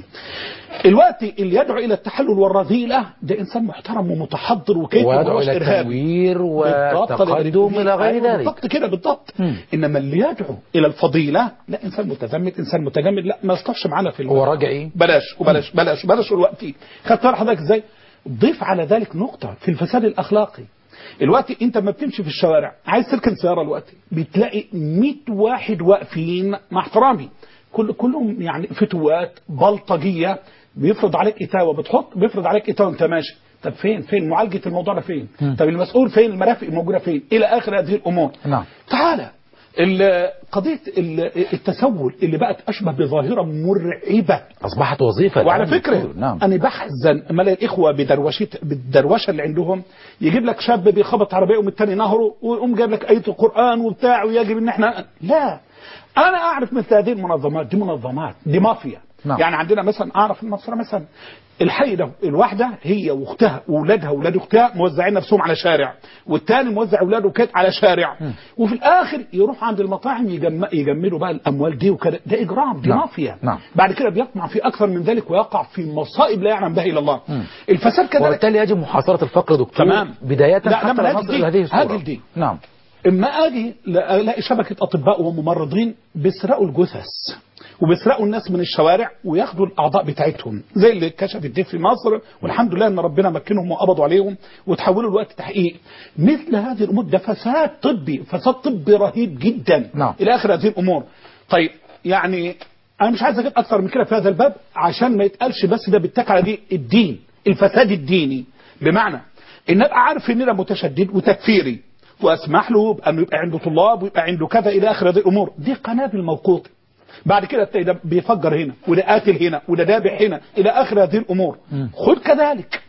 الوقت اللي يدعو الى التحلل والرذيله ده انسان محترم ومتحضر وكيف ويدعو ومش إلى إرهابي. التنوير بالضبط، والتقدم إلى غير أيوة ذلك بالضبط كده بالضبط مم. انما اللي يدعو الى الفضيله لا انسان متزمت انسان متجمد لا ما يصطفش معانا في هو رجعي بلاش وبلاش بلاش بلاش دلوقتي خدت بالك حضرتك ازاي ضيف على ذلك نقطه في الفساد الاخلاقي الوقت انت لما بتمشي في الشوارع عايز تركن سياره الوقت بتلاقي 100 واحد واقفين مع احترامي كل كلهم يعني فتوات بلطجيه بيفرض عليك اتاوه بتحط بيفرض عليك اتاوه انت ماشي طب فين فين معالجه الموضوع ده فين طب المسؤول فين المرافق موجوده فين الى اخر هذه الامور نعم. تعالى ال- قضيه ال- التسول اللي بقت اشبه بظاهره مرعبه أصبحت وظيفة وعلى الآن فكرة للدكتور. نعم أنا بحزن أما ألاقي الإخوة بدروشة بالدروشة اللي عندهم يجيب لك شاب بيخبط عربية ومن التاني نهره ويقوم جايب لك آية القرآن وبتاع ويجب إن إحنا لا أنا أعرف مثل هذه المنظمات دي منظمات دي مافيا نعم. يعني عندنا مثلا أعرف المنصورة مثلا الحي ده الواحدة هي واختها واولادها واولاد اختها موزعين نفسهم على شارع والتاني موزع اولاده كده على شارع وفي الاخر يروح عند المطاعم يجم... يجمدوا بقى الاموال دي وكده ده اجرام دي نعم. مافيا نعم. بعد كده بيطمع في اكثر من ذلك ويقع في مصائب لا يعلم بها الا الله الفساد كذلك وبالتالي يجب محاصرة الفقر دكتور تمام. بداية لا، حتى لما لا هاجي نصل دي- إلى هذه الصورة هاجي دي. نعم اما اجي لا- الاقي شبكه اطباء وممرضين بيسرقوا الجثث وبيسرقوا الناس من الشوارع وياخدوا الاعضاء بتاعتهم زي اللي كشفت دي في مصر والحمد لله ان ربنا مكنهم وقبضوا عليهم وتحولوا الوقت تحقيق مثل هذه الامور ده فساد طبي فساد طبي رهيب جدا نعم. الى اخر هذه الامور طيب يعني انا مش عايز اجيب اكثر من كده في هذا الباب عشان ما يتقالش بس ده بيتك على دي الدين الفساد الديني بمعنى ان ابقى عارف ان ده متشدد وتكفيري واسمح له بانه يبقى عنده طلاب ويبقى عنده كذا الى اخر هذه الامور دي قنابل موقوته بعد كده تلاقي ده بيفجر هنا وده قاتل هنا وده دابح هنا الى اخر هذه الامور خد كذلك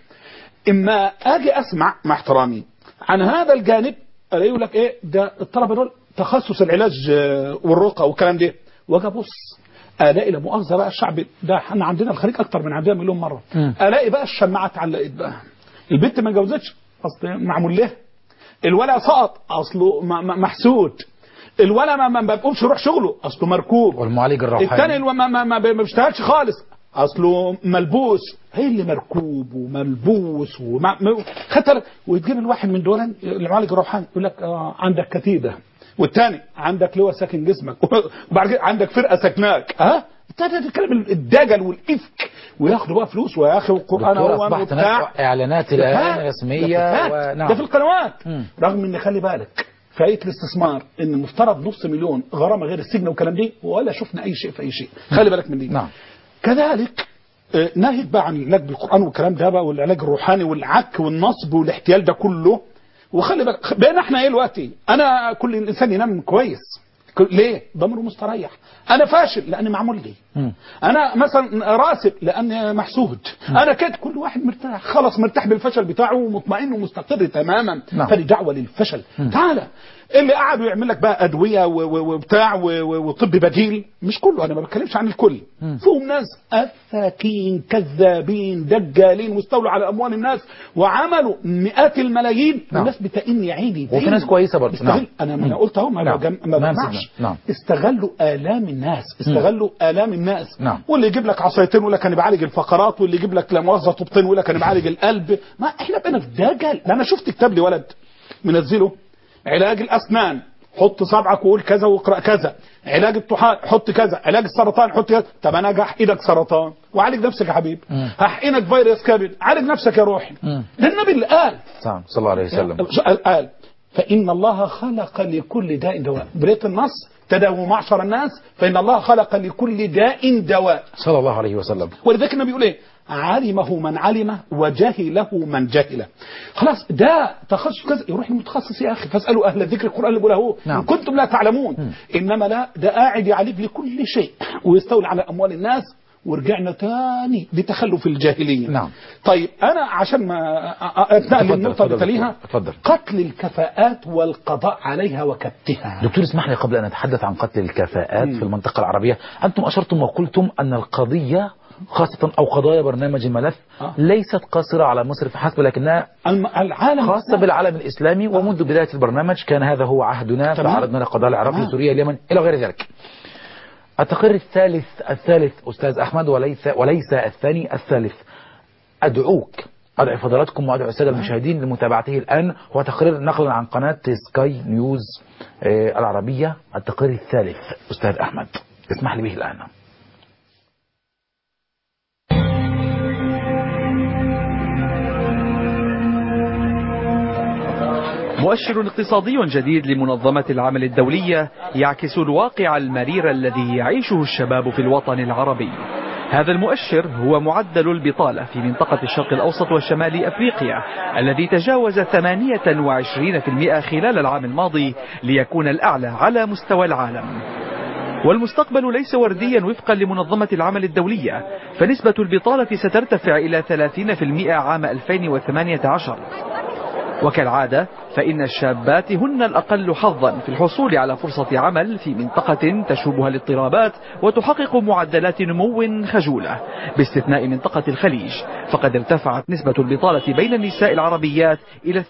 اما اجي اسمع مع احترامي عن هذا الجانب الاقي يقول لك ايه ده الطلبه دول تخصص العلاج آه، والرقى والكلام ده واجي ابص الاقي لا مؤاخذه بقى الشعب ده احنا عندنا الخليج اكتر من عندنا مليون مره الاقي بقى الشماعه اتعلقت بقى البنت ما اتجوزتش اصل معمول لها الولد سقط اصله م- م- محسود الولد ما ما ما بيقومش يروح شغله اصله مركوب والمعالج الروحاني الثاني الو- ما, ما, ما, ما بيشتغلش خالص اصله ملبوس هي اللي مركوب وملبوس ومع... م- خطر وتجيب الواحد من دول المعالج الروحاني يقول لك آه عندك كتيبه والثاني عندك لواء ساكن جسمك وبعد كده عندك فرقه ساكناك ها ابتدى تتكلم الدجل والافك وياخدوا بقى فلوس ويا اخي والقران دكتور هو اصبحت وبتاع هناك اعلانات الان رسميه ده, ونعم ده في القنوات مم. رغم ان خلي بالك فئه الاستثمار ان المفترض نص مليون غرامه غير السجن والكلام دي ولا شفنا اي شيء في اي شيء خلي بالك من دي نعم كذلك آه، ناهيك بقى عن العلاج بالقران والكلام ده بقى والعلاج الروحاني والعك والنصب والاحتيال ده كله وخلي بالك بقينا احنا ايه دلوقتي انا كل انسان ينام كويس ك- ليه ضميره مستريح انا فاشل لان معمول لي مم. انا مثلا راسب لان محسود انا كده كل واحد مرتاح خلاص مرتاح بالفشل بتاعه ومطمئن ومستقر تماما نعم. فدي دعوه للفشل تعالى اللي قعدوا يعمل لك بقى ادويه و- و- وبتاع و- و- وطب بديل مش كله انا ما بتكلمش عن الكل فيهم ناس افاكين كذابين دجالين واستولوا على اموال الناس وعملوا مئات الملايين نعم. والناس بتئن يا عيني وفي ناس كويسة برضه. استغل نعم. انا ما انا قلت اهو ما نعم. بجم- ما نعم بجمعش سيدنا. نعم. استغلوا الام الناس استغلوا الام الناس نعم. واللي يجيب لك عصايتين ويقول لك انا بعالج الفقرات واللي يجيب لك لا مؤاخذه طوبتين ويقول لك انا بعالج القلب ما احنا بقينا في دجل ده انا شفت كتاب لي ولد منزله علاج الاسنان حط صبعك وقول كذا واقرا كذا علاج الطحال حط كذا علاج السرطان حط كذا طب انا اجي احقنك سرطان وعالج نفسك يا حبيبي هحقنك فيروس كبد عالج نفسك يا روحي مم. ده النبي اللي قال صلى صلى الله عليه وسلم قال فإن الله خلق لكل داء دواء بريت النص تداووا معشر الناس فإن الله خلق لكل داء دواء صلى الله عليه وسلم ولذلك النبي يقول ايه علمه من علمه وجهله من جهله خلاص ده تخصص كذا يروح للمتخصص يا اخي فاسالوا اهل الذكر القران اللي بيقول اهو نعم. ان كنتم لا تعلمون انما لا ده قاعد يعالج لكل شيء ويستولي على اموال الناس ورجعنا تاني لتخلف الجاهليه نعم. طيب انا عشان ما أ- أ- اتنقل اتفضل، للنقطه اللي اتفضل تليها دكتور، اتفضل. قتل الكفاءات والقضاء عليها وكبتها دكتور اسمح لي قبل أن نتحدث عن قتل الكفاءات في المنطقة العربية أنتم أشرتم وقلتم أن القضية خاصة أو قضايا برنامج الملف آه. ليست قاصرة على مصر فحسب لكنها الم- العالم خاصة بالعالم الإسلامي ومنذ بداية البرنامج كان هذا هو عهدنا تمام. فعرضنا لقضايا العراق تمام. سوريا اليمن إلى غير ذلك التقرير الثالث الثالث أستاذ أحمد وليس وليس الثاني الثالث أدعوك أدعو فضلاتكم وأدعو السادة المشاهدين لمتابعته الآن هو تقرير نقل عن قناة سكاي نيوز آه، العربية التقرير الثالث أستاذ أحمد اسمح لي به الآن مؤشر اقتصادي جديد لمنظمة العمل الدولية يعكس الواقع المرير الذي يعيشه الشباب في الوطن العربي هذا المؤشر هو معدل البطالة في منطقة الشرق الأوسط وشمال أفريقيا الذي تجاوز 28% خلال العام الماضي ليكون الأعلى على مستوى العالم والمستقبل ليس ورديا وفقا لمنظمة العمل الدولية فنسبة البطالة سترتفع إلى 30% عام 2018 وكالعادة فإن الشابات هن الأقل حظا في الحصول على فرصة عمل في منطقة تشوبها الاضطرابات وتحقق معدلات نمو خجولة باستثناء منطقة الخليج فقد ارتفعت نسبة البطالة بين النساء العربيات إلى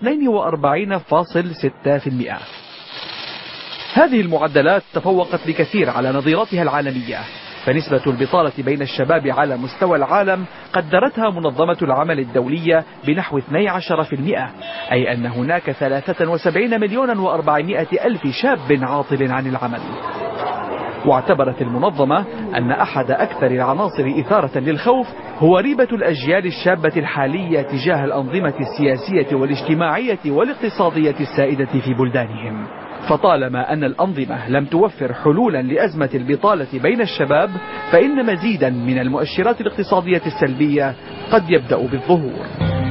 42.6% هذه المعدلات تفوقت بكثير على نظيرتها العالمية فنسبة البطالة بين الشباب على مستوى العالم قدرتها منظمة العمل الدولية بنحو 12% أي أن هناك 73 مليون و400 ألف شاب عاطل عن العمل واعتبرت المنظمة أن أحد أكثر العناصر إثارة للخوف هو ريبة الأجيال الشابة الحالية تجاه الأنظمة السياسية والاجتماعية والاقتصادية السائدة في بلدانهم فطالما أن الأنظمة لم توفر حلولا لأزمة البطالة بين الشباب فإن مزيدا من المؤشرات الاقتصادية السلبية قد يبدأ بالظهور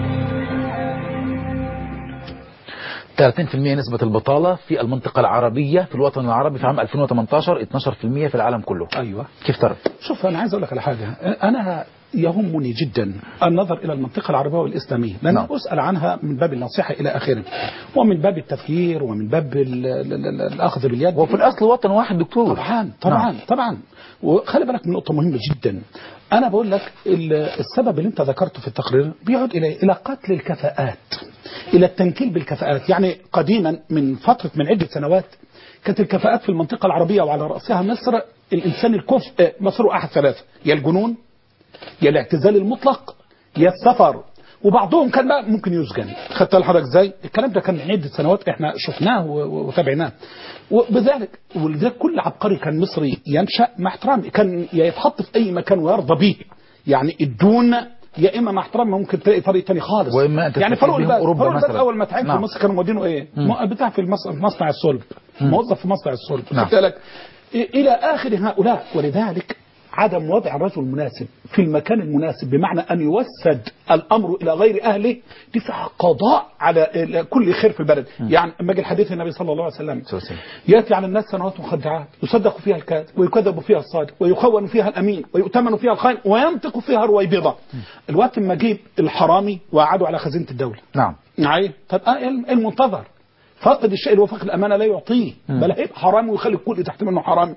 30% نسبة البطالة في المنطقة العربية في الوطن العربي في عام 2018 12% في العالم كله ايوه كيف ترى؟ شوف انا عايز اقول لك على حاجه انا يهمني جدا النظر الى المنطقه العربيه والاسلاميه لان نعم. اسال عنها من باب النصيحه الى اخره ومن باب التفكير ومن باب ال- ال- ال- الاخذ باليد وفي الأصل وطن واحد دكتور طبعا طبعا نعم. طبعا وخلي بالك من نقطه مهمه جدا انا بقول لك ال- السبب اللي انت ذكرته في التقرير بيعود الى الى قتل الكفاءات الى التنكيل بالكفاءات يعني قديما من فتره من عده سنوات كانت الكفاءات في المنطقه العربيه وعلى راسها مصر الانسان الكفء مصر احد ثلاثه يا الجنون يا الاعتزال المطلق يا السفر وبعضهم كان بقى ممكن يسجن خدت حضرتك ازاي الكلام ده كان من عده سنوات احنا شفناه و- و- وتابعناه وبذلك ولذلك كل عبقري كان مصري ينشا مع احترامي كان يا يتحط في اي مكان ويرضى به يعني الدون يا اما مع احترامي ممكن تلاقي طريق تاني خالص وإما أن يعني تستفيد فاروق بهم الباز أوروبا فاروق الباز مثلاً. اول ما تعين في نعم. مصر كانوا مودينه ايه م- بتاع في المص- في مصنع الصلب موظف في مصنع الصلب نعم. خدت بالك إيه- الى اخر هؤلاء ولذلك عدم وضع الرجل المناسب في المكان المناسب بمعنى ان يوسد الامر الى غير اهله دي فيها قضاء على ال- كل خير في البلد يعني اما جه الحديث النبي صلى الله عليه وسلم صلى الله عليه وسلم. ياتي على الناس سنوات مخدعات يصدق فيها الكاذب ويكذب فيها الصادق ويخون فيها الامين ويؤتمن فيها الخائن وينطق فيها الرويبضه الوقت ما جيب الحرامي وقعدوا على خزينه الدوله نعم معايا طب آه، إيه المنتظر فاقد الشيء الوفاق الامانه لا يعطيه بل هيبقى حرامي ويخلي الكل تحت منه حرامي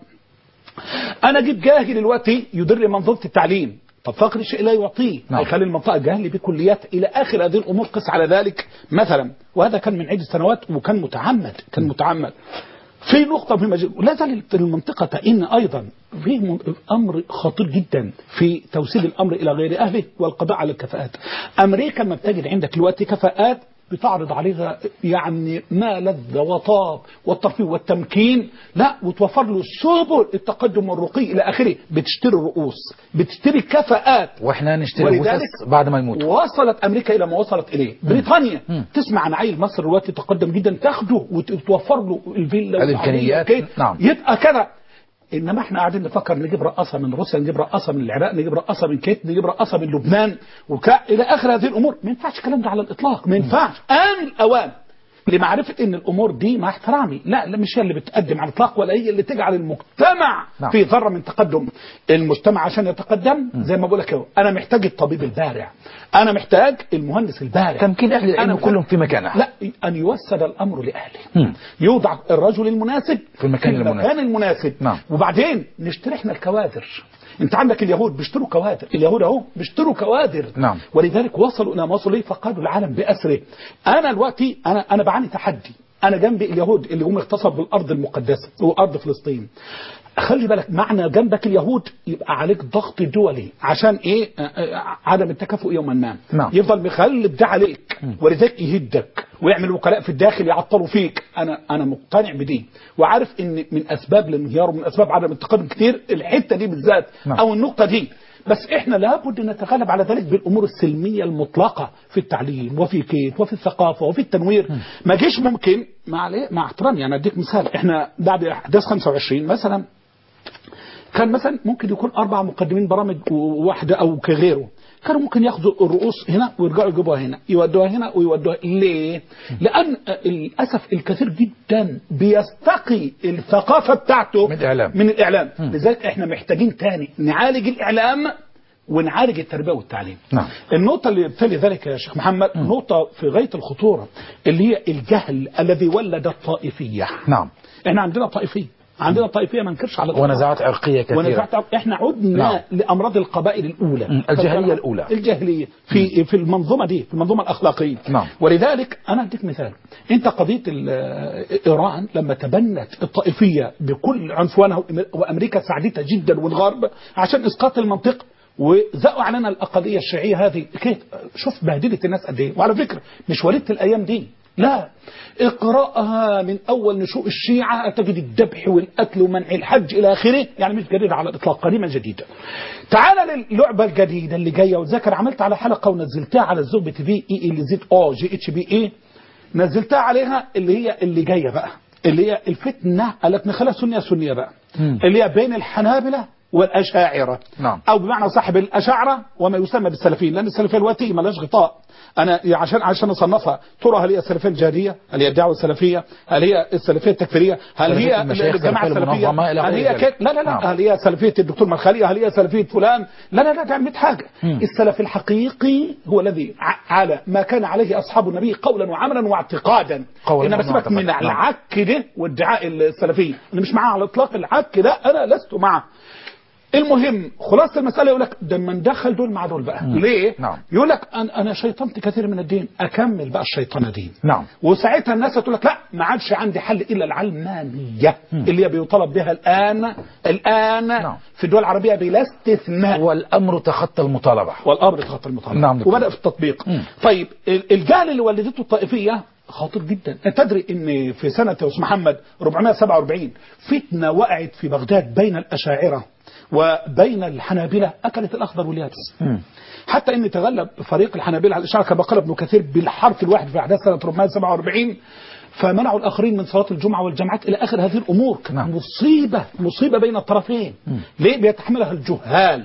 انا اجيب جاهل دلوقتي يدر منظومه التعليم طب فاقد الشيء لا يعطيه نعم. هيخلي المنطقه جاهل بكليات الى اخر هذه الامور قس على ذلك مثلا وهذا كان من عده سنوات وكان متعمد كان متعمد في نقطة مهمة جدا ولا زال المنطقة تئن أيضا في من- أمر خطير جدا في توسيل الأمر إلى غير أهله والقضاء على الكفاءات أمريكا لما بتجد عندك دلوقتي كفاءات بتعرض عليها يعني ما لذ وطاب والترفيه والتمكين لا وتوفر له سبل التقدم والرقي الى اخره بتشتري رؤوس بتشتري كفاءات واحنا نشتري ولذلك بوسس بعد ما يموتوا وصلت امريكا الى ما وصلت اليه بريطانيا مم. تسمع عن عيل مصر دلوقتي تقدم جدا تاخده وتوفر له الفيلا الإمكانيات. والعربية وكده. نعم. يبقى كده انما احنا قاعدين نفكر نجيب رقاصه من روسيا نجيب رقاصه من العراق نجيب رقاصه من كيت نجيب رقاصه من لبنان وكا الى اخر هذه الامور ما ينفعش الكلام ده على الاطلاق ما ينفعش ان الاوان لمعرفه ان الامور دي مع احترامي لا لا مش هي اللي بتقدم على الاطلاق ولا هي اللي تجعل المجتمع نعم. في ذره من تقدم المجتمع عشان يتقدم زي ما بقول لك اهو انا محتاج الطبيب البارع انا محتاج المهندس البارع تمكين أهل العلم أنا كلهم في مكانه لا ان يوسد الامر لاهله مم. يوضع الرجل المناسب في المكان المناسب. المكان المناسب نعم. وبعدين نشتري احنا الكوادر انت عندك اليهود بيشتروا كوادر اليهود اهو بيشتروا كوادر نعم. ولذلك وصلوا الى ما وصلوا اليه فقادوا العالم باسره انا دلوقتي انا انا بعاني تحدي انا جنبي اليهود اللي هم اغتصبوا بالارض المقدسه وارض فلسطين خلي بالك معنى جنبك اليهود يبقى عليك ضغط دولي عشان ايه آه، آه، عدم التكافؤ يوما ما نعم. يفضل مخلب ده عليك ولذلك يهدك ويعمل وكلاء في الداخل يعطلوا فيك انا انا مقتنع بدي وعارف ان من اسباب الانهيار ومن اسباب عدم التقدم كتير الحته دي بالذات نعم. او النقطه دي بس احنا لابد ان نتغلب على ذلك بالامور السلميه المطلقه في التعليم وفي كيف وفي الثقافه وفي التنوير ما جيش ممكن مع مع احترامي يعني اديك مثال احنا بعد احداث 25 مثلا كان مثلا ممكن يكون اربع مقدمين برامج واحده او كغيره كانوا ممكن ياخذوا الرؤوس هنا ويرجعوا يجيبوها هنا يودوها هنا ويودوها ليه؟ لان آه، للاسف الكثير جدا بيستقي الثقافه بتاعته من الإعلام. من الاعلام لذلك احنا محتاجين تاني نعالج الاعلام ونعالج التربيه والتعليم نعم. النقطه اللي تلي ذلك يا شيخ محمد نقطه في غايه الخطوره اللي هي الجهل الذي ولد الطائفيه نعم احنا عندنا طائفيه عندنا طائفيه ما ننكرش على الإطلاق. ونزعات عرقية كثيرة ونزعت احنا عدنا نعم. نعم. لامراض القبائل الاولى مم. الجاهلية الأولى. الجاهليه في في المنظومه دي في المنظومه الاخلاقيه نعم. ولذلك انا اديك مثال انت قضيه ال- ايران لما تبنت الطائفيه بكل عنفوانها وأم- وامريكا ساعدتها جدا والغرب عشان اسقاط المنطقه وزقوا علينا القضيه الشيعيه هذه كيف شوف بهدلت الناس قد ايه وعلى فكره مش وليده الايام دي لا اقرأها من أول نشوء الشيعة تجد الذبح والقتل ومنع الحج إلى آخره يعني مش جديدة على الإطلاق قديمة جديدة تعال للعبة الجديدة اللي جاية وذاكر عملت على حلقة ونزلتها على الزوم تي في اي اللي زد او جي اتش بي اي نزلتها عليها اللي هي اللي جاية بقى اللي هي الفتنة قالت نخليها سنية سنية بقى مم. اللي هي بين الحنابلة والأشاعرة نعم. أو بمعنى صاحب الأشاعرة وما يسمى بالسلفيين لأن السلفية دلوقتي مالهاش غطاء أنا عشان عشان أصنفها ترى هل هي السلفية الجهادية؟ هل هي الدعوة السلفية؟ هل هي السلفية التكفيرية؟ هل سلفية هي المشايخ، الجماعة سلفية السلفية؟ المنظمة إلى هل غير هي ذلك. كيف؟ لا لا لا نعم. هل هي سلفية الدكتور مرخلية؟ هل هي سلفية فلان؟ لا لا لا ده 100 حاجة مم. السلف الحقيقي هو الذي ع- على ما كان عليه أصحاب النبي قولا وعملا واعتقادا قولاً إنما سيبك من واعتقادا. نعم. العك ده وادعاء السلفية أنا مش معاه على الإطلاق العك ده أنا لست معه المهم خلاصه المساله يقول لك ده من دخل دول مع دول بقى ليه نعم. يقول لك انا انا شيطنت كثير من الدين اكمل بقى الشيطانه دي نعم. وساعتها الناس تقول لك لا ما عادش عندي حل الا العلمانيه اللي هي بيطالب بها الان الان نعم. في الدول العربيه بلا استثناء والامر تخطى المطالبه والامر تخطى المطالبه نعم دكتور. وبدا في التطبيق مم. طيب ال- الجهل اللي ولدته الطائفيه خطير جدا انت تدري ان في سنه يا استاذ محمد 447 فتنه وقعت في بغداد بين الاشاعره وبين الحنابله اكلت الاخضر واليابس مم. حتى ان تغلب فريق الحنابله على الاشاعره كما قال ابن كثير بالحرف الواحد في احداث سنه 447 فمنعوا الاخرين من صلاه الجمعه والجماعات الى اخر هذه الامور كانت نعم. مصيبه مصيبه بين الطرفين ليه بيتحملها الجهال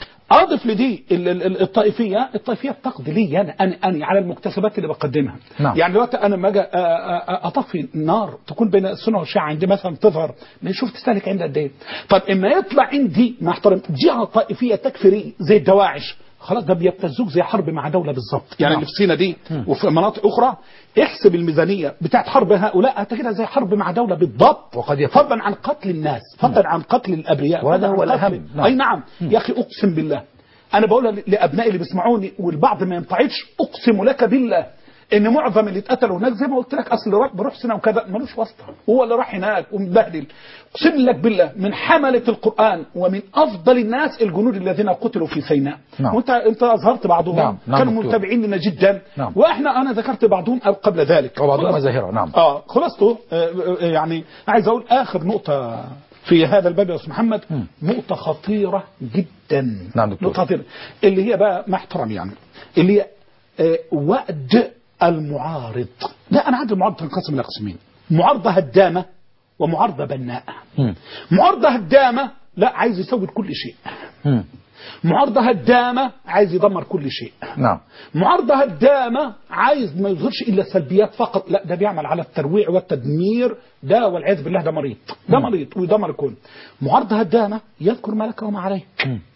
اضف لدي ال- ال- ال- الطائفيه الطائفيه بتقضي لي انا انا انا على المكتسبات اللي بقدمها نعم. يعني دلوقتي انا لما اجي أ- أ- اطفي نار تكون بين السنه والشيعه عندي مثلا تظهر ما شوف تستهلك عندي قد ايه طب اما يطلع عندي مع احترام جهه طائفيه تكفيريه زي الدواعش خلاص ده بيبتزوك زي حرب مع دوله بالظبط يعني نعم. اللي في سينا دي وفي مناطق اخرى احسب الميزانيه بتاعت حرب هؤلاء هتجدها زي حرب مع دوله بالضبط وقد يكون. فضلا عن قتل الناس فضلا عن قتل الابرياء وهذا فضلاً هو عن الأهم. قتل- نعم. اي نعم يا اخي اقسم بالله انا بقولها ل- لابنائي اللي بيسمعوني والبعض ما ينطعتش اقسم لك بالله ان معظم اللي اتقتلوا هناك زي ما قلت لك اصل راح بروح سنه وكذا ملوش واسطه هو اللي راح هناك ومبهدل اقسم لك بالله من حمله القران ومن افضل الناس الجنود الذين قتلوا في سيناء نعم. وانت انت اظهرت بعضهم نعم، نعم كانوا دكتور. متابعين لنا جدا نعم. واحنا انا ذكرت بعضهم قبل ذلك وبعضهم خلاص. مزاهرة نعم اه خلاصته آه، آه، يعني عايز اقول اخر نقطه في هذا الباب يا استاذ محمد نقطه خطيره جدا نعم دكتور. نقطه خطيره اللي هي بقى مع احترامي يعني اللي هي آه، وأد المعارض لا انا عندي المعارضه تنقسم الى قسمين معارضه هدامه ومعارضه بناءه مم. معارضه هدامه لا عايز يسوي كل شيء مم. معارضه هدامه عايز يدمر كل شيء نعم معارضة هدامة عايز ما يظهرش إلا السلبيات فقط لا ده بيعمل على الترويع والتدمير ده والعياذ بالله ده مريض ده مريض ويدمر الكل معارضة هدامة يذكر ما لك وما عليك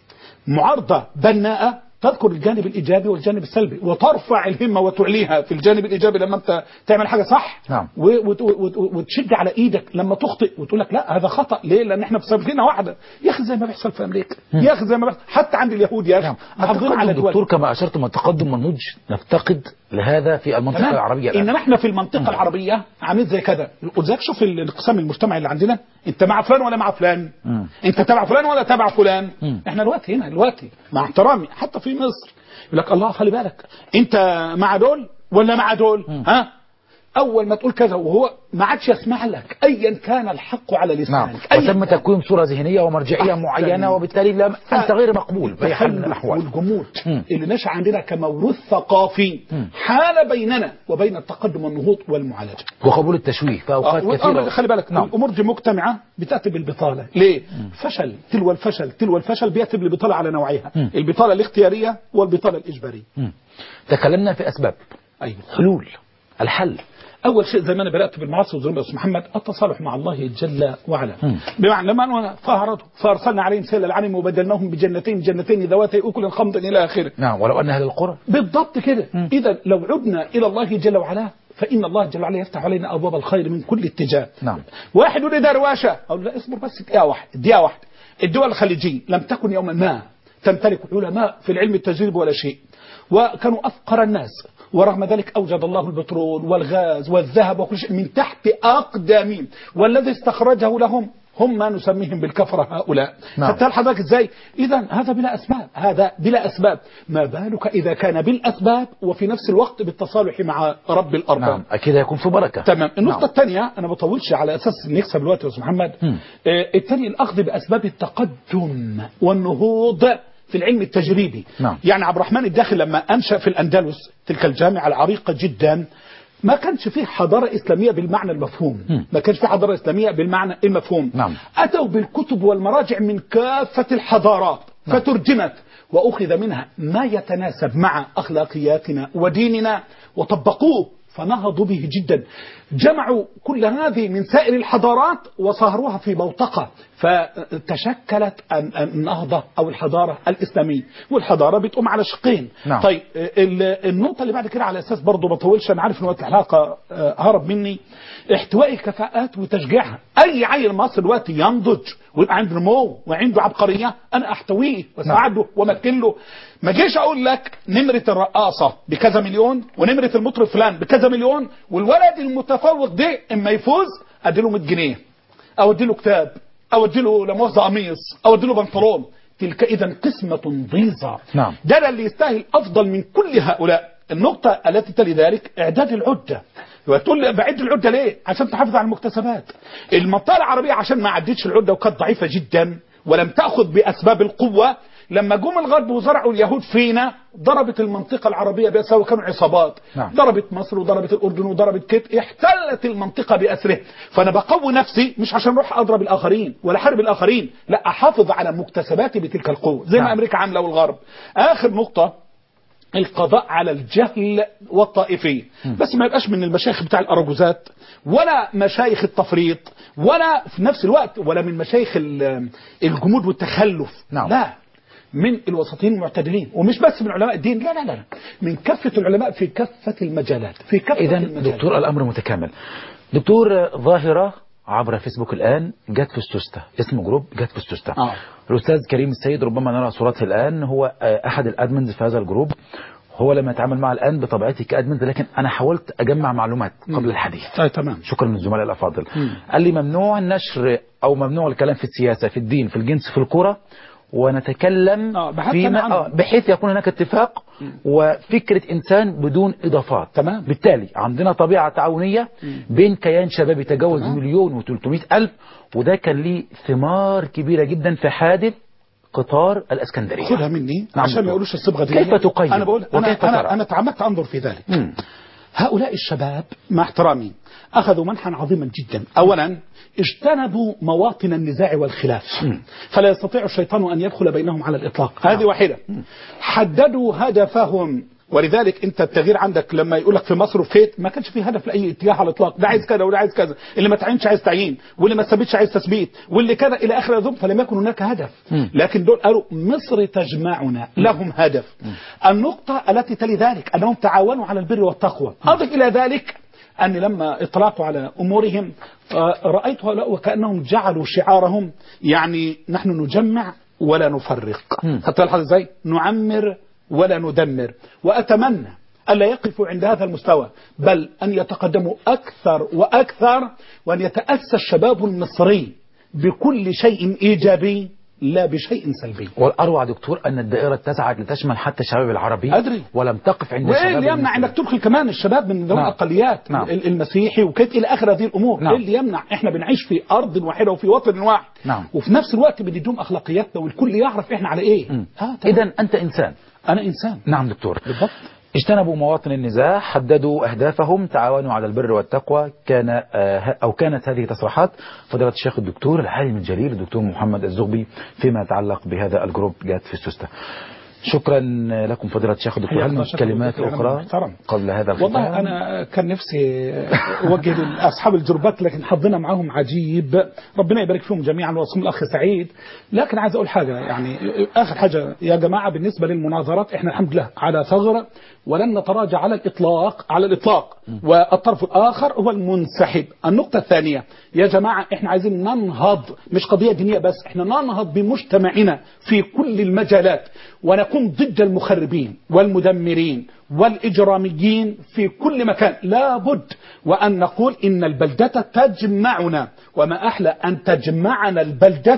معارضة بناءة تذكر الجانب الإيجابي والجانب السلبي وترفع الهمة وتعليها في الجانب الإيجابي لما أنت تعمل حاجة صح نعم. و- وت- وت- وتشد على إيدك لما تخطئ وتقول لك لا هذا خطأ ليه لأن إحنا في سفينة واحدة يا أخي زي ما بيحصل في أمريكا يا أخي زي ما بيحصل حتى عند اليهود يا أخي نعم محافظين على التقدم دول دكتور كما اشرت من التقدم منهج نفتقد لهذا في المنطقه تمام؟ العربيه الآن. انما احنا في المنطقه العربيه عاملين زي كده ولذلك شوف الانقسام المجتمعي اللي عندنا انت مع فلان ولا مع فلان مم. انت تبع فلان ولا تبع فلان مم. احنا دلوقتي هنا دلوقتي مع احترامي حتى في مصر يقول لك الله خلي بالك انت مع دول ولا مع دول ها اول ما تقول كذا وهو ما عادش يسمع لك ايا كان الحق على نعم لسانك أياً وتم كان. تكوين صوره ذهنيه ومرجعيه أحسن. معينه وبالتالي لا انت غير مقبول في حال من التخلف الاحوال والجمود مم. اللي نشأ عندنا كموروث ثقافي مم. حال بيننا وبين التقدم والنهوض والمعالجه وقبول التشويه في اوقات آه، والأمر- كثيره خلي بالك نعم. الامور دي مجتمعه بتاتي بالبطاله ليه فشل تلو الفشل تلو الفشل بياتي بالبطاله على نوعيها مم. البطاله الاختياريه والبطاله الاجباريه مم. تكلمنا في اسباب ايوه حلول الحل اول شيء زي ما انا بدات بالمعاصي والذنوب يا استاذ محمد التصالح مع الله جل وعلا مم. بمعنى لما أنا فهرته فارسلنا عليهم سيل العلم وبدلناهم بجنتين جنتين ذواتي اكل خمط الى اخره نعم ولو ان اهل القرى بالضبط كده اذا لو عدنا الى الله جل وعلا فان الله جل وعلا يفتح علينا ابواب الخير من كل اتجاه نعم. واحد يقول لي ده روشه اقول لا اصبر بس دقيقه واحده دقيقه واحده الدول الخليجيه لم تكن يوما ما تمتلك علماء في العلم التجريبي ولا شيء وكانوا افقر الناس ورغم ذلك اوجد الله البترول والغاز والذهب وكل شيء من تحت اقدامهم والذي استخرجه لهم هم ما نسميهم بالكفره هؤلاء نعم. فتال حضرتك ازاي اذا هذا بلا اسباب هذا بلا اسباب ما بالك اذا كان بالاسباب وفي نفس الوقت بالتصالح مع رب الارباب نعم اكيد هيكون في بركه تمام النقطة نعم. الثانية أنا ما بطولش على أساس نكسب الوقت يا أستاذ محمد مم. آه الثاني الأخذ بأسباب التقدم والنهوض في العلم التجريبي نعم. يعني عبد الرحمن الداخل لما أنشأ في الأندلس تلك الجامعة العريقة جدا ما كانش فيه حضارة إسلامية بالمعنى المفهوم مم. ما كانش فيه حضارة إسلامية بالمعنى المفهوم نعم. أتوا بالكتب والمراجع من كافة الحضارات فترجمت وأخذ منها ما يتناسب مع أخلاقياتنا وديننا وطبقوه فنهضوا به جدا جمعوا كل هذه من سائر الحضارات وصهروها في بوتقة فتشكلت ال- النهضة أو الحضارة الإسلامية والحضارة بتقوم على شقين نعم. طيب ال- النقطة اللي بعد كده على أساس برضه ما بطولش أنا عارف إن وقت الحلقة آه، هرب مني احتواء الكفاءات وتشجيعها أي عيل مصري دلوقتي ينضج ويبقى عنده نمو وعنده عبقريه انا احتويه واساعده وامكن له ما جيش اقول لك نمره الرقاصه بكذا مليون ونمره المطرب فلان بكذا مليون والولد المتفوق ده اما يفوز اديله 100 جنيه او اديله كتاب او اديله لا مؤاخذه قميص او اديله بنطلون تلك اذا قسمه ضيزه نعم. ده اللي يستاهل افضل من كل هؤلاء النقطة التي تلي ذلك إعداد العدة وتقول لي بعد العدة ليه؟ عشان تحافظ على المكتسبات المنطقة العربية عشان ما عدتش العدة وكانت ضعيفة جدا ولم تأخذ بأسباب القوة لما جم الغرب وزرعوا اليهود فينا ضربت المنطقة العربية بأسرها وكانوا عصابات نعم. ضربت مصر وضربت الأردن وضربت كت احتلت المنطقة بأسره فأنا بقوي نفسي مش عشان أروح أضرب الآخرين ولا حارب الآخرين لا أحافظ على مكتسباتي بتلك القوة زي ما نعم. أمريكا عاملة والغرب آخر نقطة القضاء على الجهل والطائفية بس ما يبقاش من المشايخ بتاع الأرجوزات ولا مشايخ التفريط ولا في نفس الوقت ولا من مشايخ ال- الجمود والتخلف نعم. لا من الوسطيين المعتدلين ومش بس من علماء الدين لا لا لا من كافة العلماء في كافة المجالات في كافة إذا المجالات دكتور الأمر متكامل دكتور ظاهرة عبر فيسبوك الآن جت في السوسته اسم جروب جت في السوسته آه. الأستاذ كريم السيد ربما نرى صورته الآن هو آه، أحد الأدمنز في هذا الجروب هو لم يتعامل معه الآن بطبيعتي كأدمنز لكن أنا حاولت أجمع معلومات قبل الحديث طيب تمام شكرا للزملاء الافاضل قال لي ممنوع النشر او ممنوع الكلام في السياسه في الدين في الجنس في الكره ونتكلم آه، بحث فيما عنه. آه، بحيث يكون هناك اتفاق وفكره انسان بدون اضافات تمام. بالتالي عندنا طبيعه تعاونيه بين كيان شبابي تجاوز مليون و300 الف وده كان ليه ثمار كبيره جدا في حادث قطار الاسكندريه خدها مني نعم عشان ما دكتور. يقولوش الصبغه دي كيف تقيم انا بقول انا وكيف ترى؟ انا انا تعمدت انظر في ذلك مم. هؤلاء الشباب مع احترامي اخذوا منحا عظيما جدا اولا اجتنبوا مواطن النزاع والخلاف فلا يستطيع الشيطان ان يدخل بينهم على الاطلاق هذه واحده حددوا هدفهم ولذلك انت التغيير عندك لما يقول لك في مصر وفيت ما كانش في هدف لاي اتجاه على الاطلاق ده عايز كذا وده عايز كذا اللي ما تعينش عايز تعيين واللي ما ثبتش عايز تثبيت واللي كذا الى اخر ذنب فلم يكن هناك هدف لكن دول قالوا مصر تجمعنا لهم هدف النقطه التي تلي ذلك انهم تعاونوا على البر والتقوى اضف الى ذلك أني لما اطلعت على أمورهم آه، رأيت هؤلاء وكأنهم جعلوا شعارهم يعني نحن نجمع ولا نفرق حتى الحظ ازاي نعمر ولا ندمر وأتمنى ألا يقفوا عند هذا المستوى بل أن يتقدموا أكثر وأكثر وأن يتأسى الشباب المصري بكل شيء إيجابي لا بشيء سلبي والأروع دكتور أن الدائرة اتسعت لتشمل حتى الشباب العربي أدري. ولم تقف عند وايه الشباب اللي يمنع المسلم. انك تدخل كمان الشباب من ذوي نعم. الاقليات نعم. ال- المسيحي وكده الى اخر هذه الامور نعم. ايه اللي يمنع احنا بنعيش في ارض واحده وفي وطن واحد نعم. وفي نفس الوقت بنديهم اخلاقياتنا والكل يعرف احنا على ايه آه تمام. إذا أنت إنسان انا انسان نعم دكتور بالضبط اجتنبوا مواطن النزاع حددوا أهدافهم تعاونوا على البر والتقوى كان آه، أو كانت هذه تصريحات فضيلة الشيخ الدكتور العالم الجليل الدكتور محمد الزغبي فيما يتعلق بهذا الجروب جات في السوسته شكرا لكم فضيلة الشيخ الدكتور هل حياك من الله، شكرا كلمات لك، كلام أخرى محترم. قبل هذا الختام والله انا كان نفسي اوجه لاصحاب الجروبات لكن حظنا معاهم عجيب ربنا يبارك فيهم جميعا ويصوم الاخ سعيد لكن عايز اقول حاجه يعني اخر حاجه يا جماعه بالنسبه للمناظرات احنا الحمد لله على ثغره ولن نتراجع على الاطلاق على الاطلاق والطرف الاخر هو المنسحب النقطه الثانيه يا جماعه احنا عايزين ننهض مش قضيه دينيه بس احنا ننهض بمجتمعنا في كل المجالات ونكون ضد المخربين والمدمرين والإجراميين في كل مكان لابد وأن نقول إن البلدة تجمعنا وما أحلى أن تجمعنا البلدة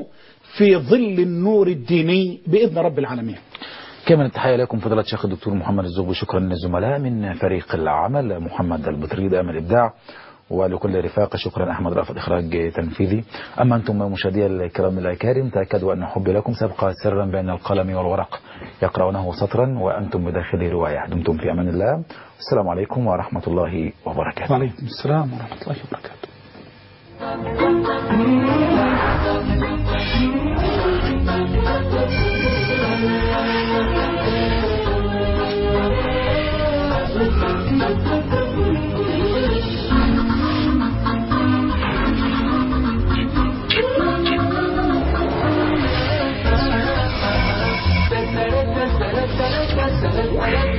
في ظل النور الديني بإذن رب العالمين كما التحية لكم فضيلة الشيخ الدكتور محمد الزغبي شكرا للزملاء من فريق العمل محمد البطري دائما الإبداع ولكل رفاق شكرا أحمد رافض إخراج تنفيذي أما أنتم مشاهدي الكرام الأكارم تأكدوا أن حبي لكم سيبقى سرا بين القلم والورق يقرأونه سطرا وأنتم بداخل رواية دمتم في أمان الله السلام عليكم ورحمة الله وبركاته وعليكم السلام ورحمة الله وبركاته Thank you.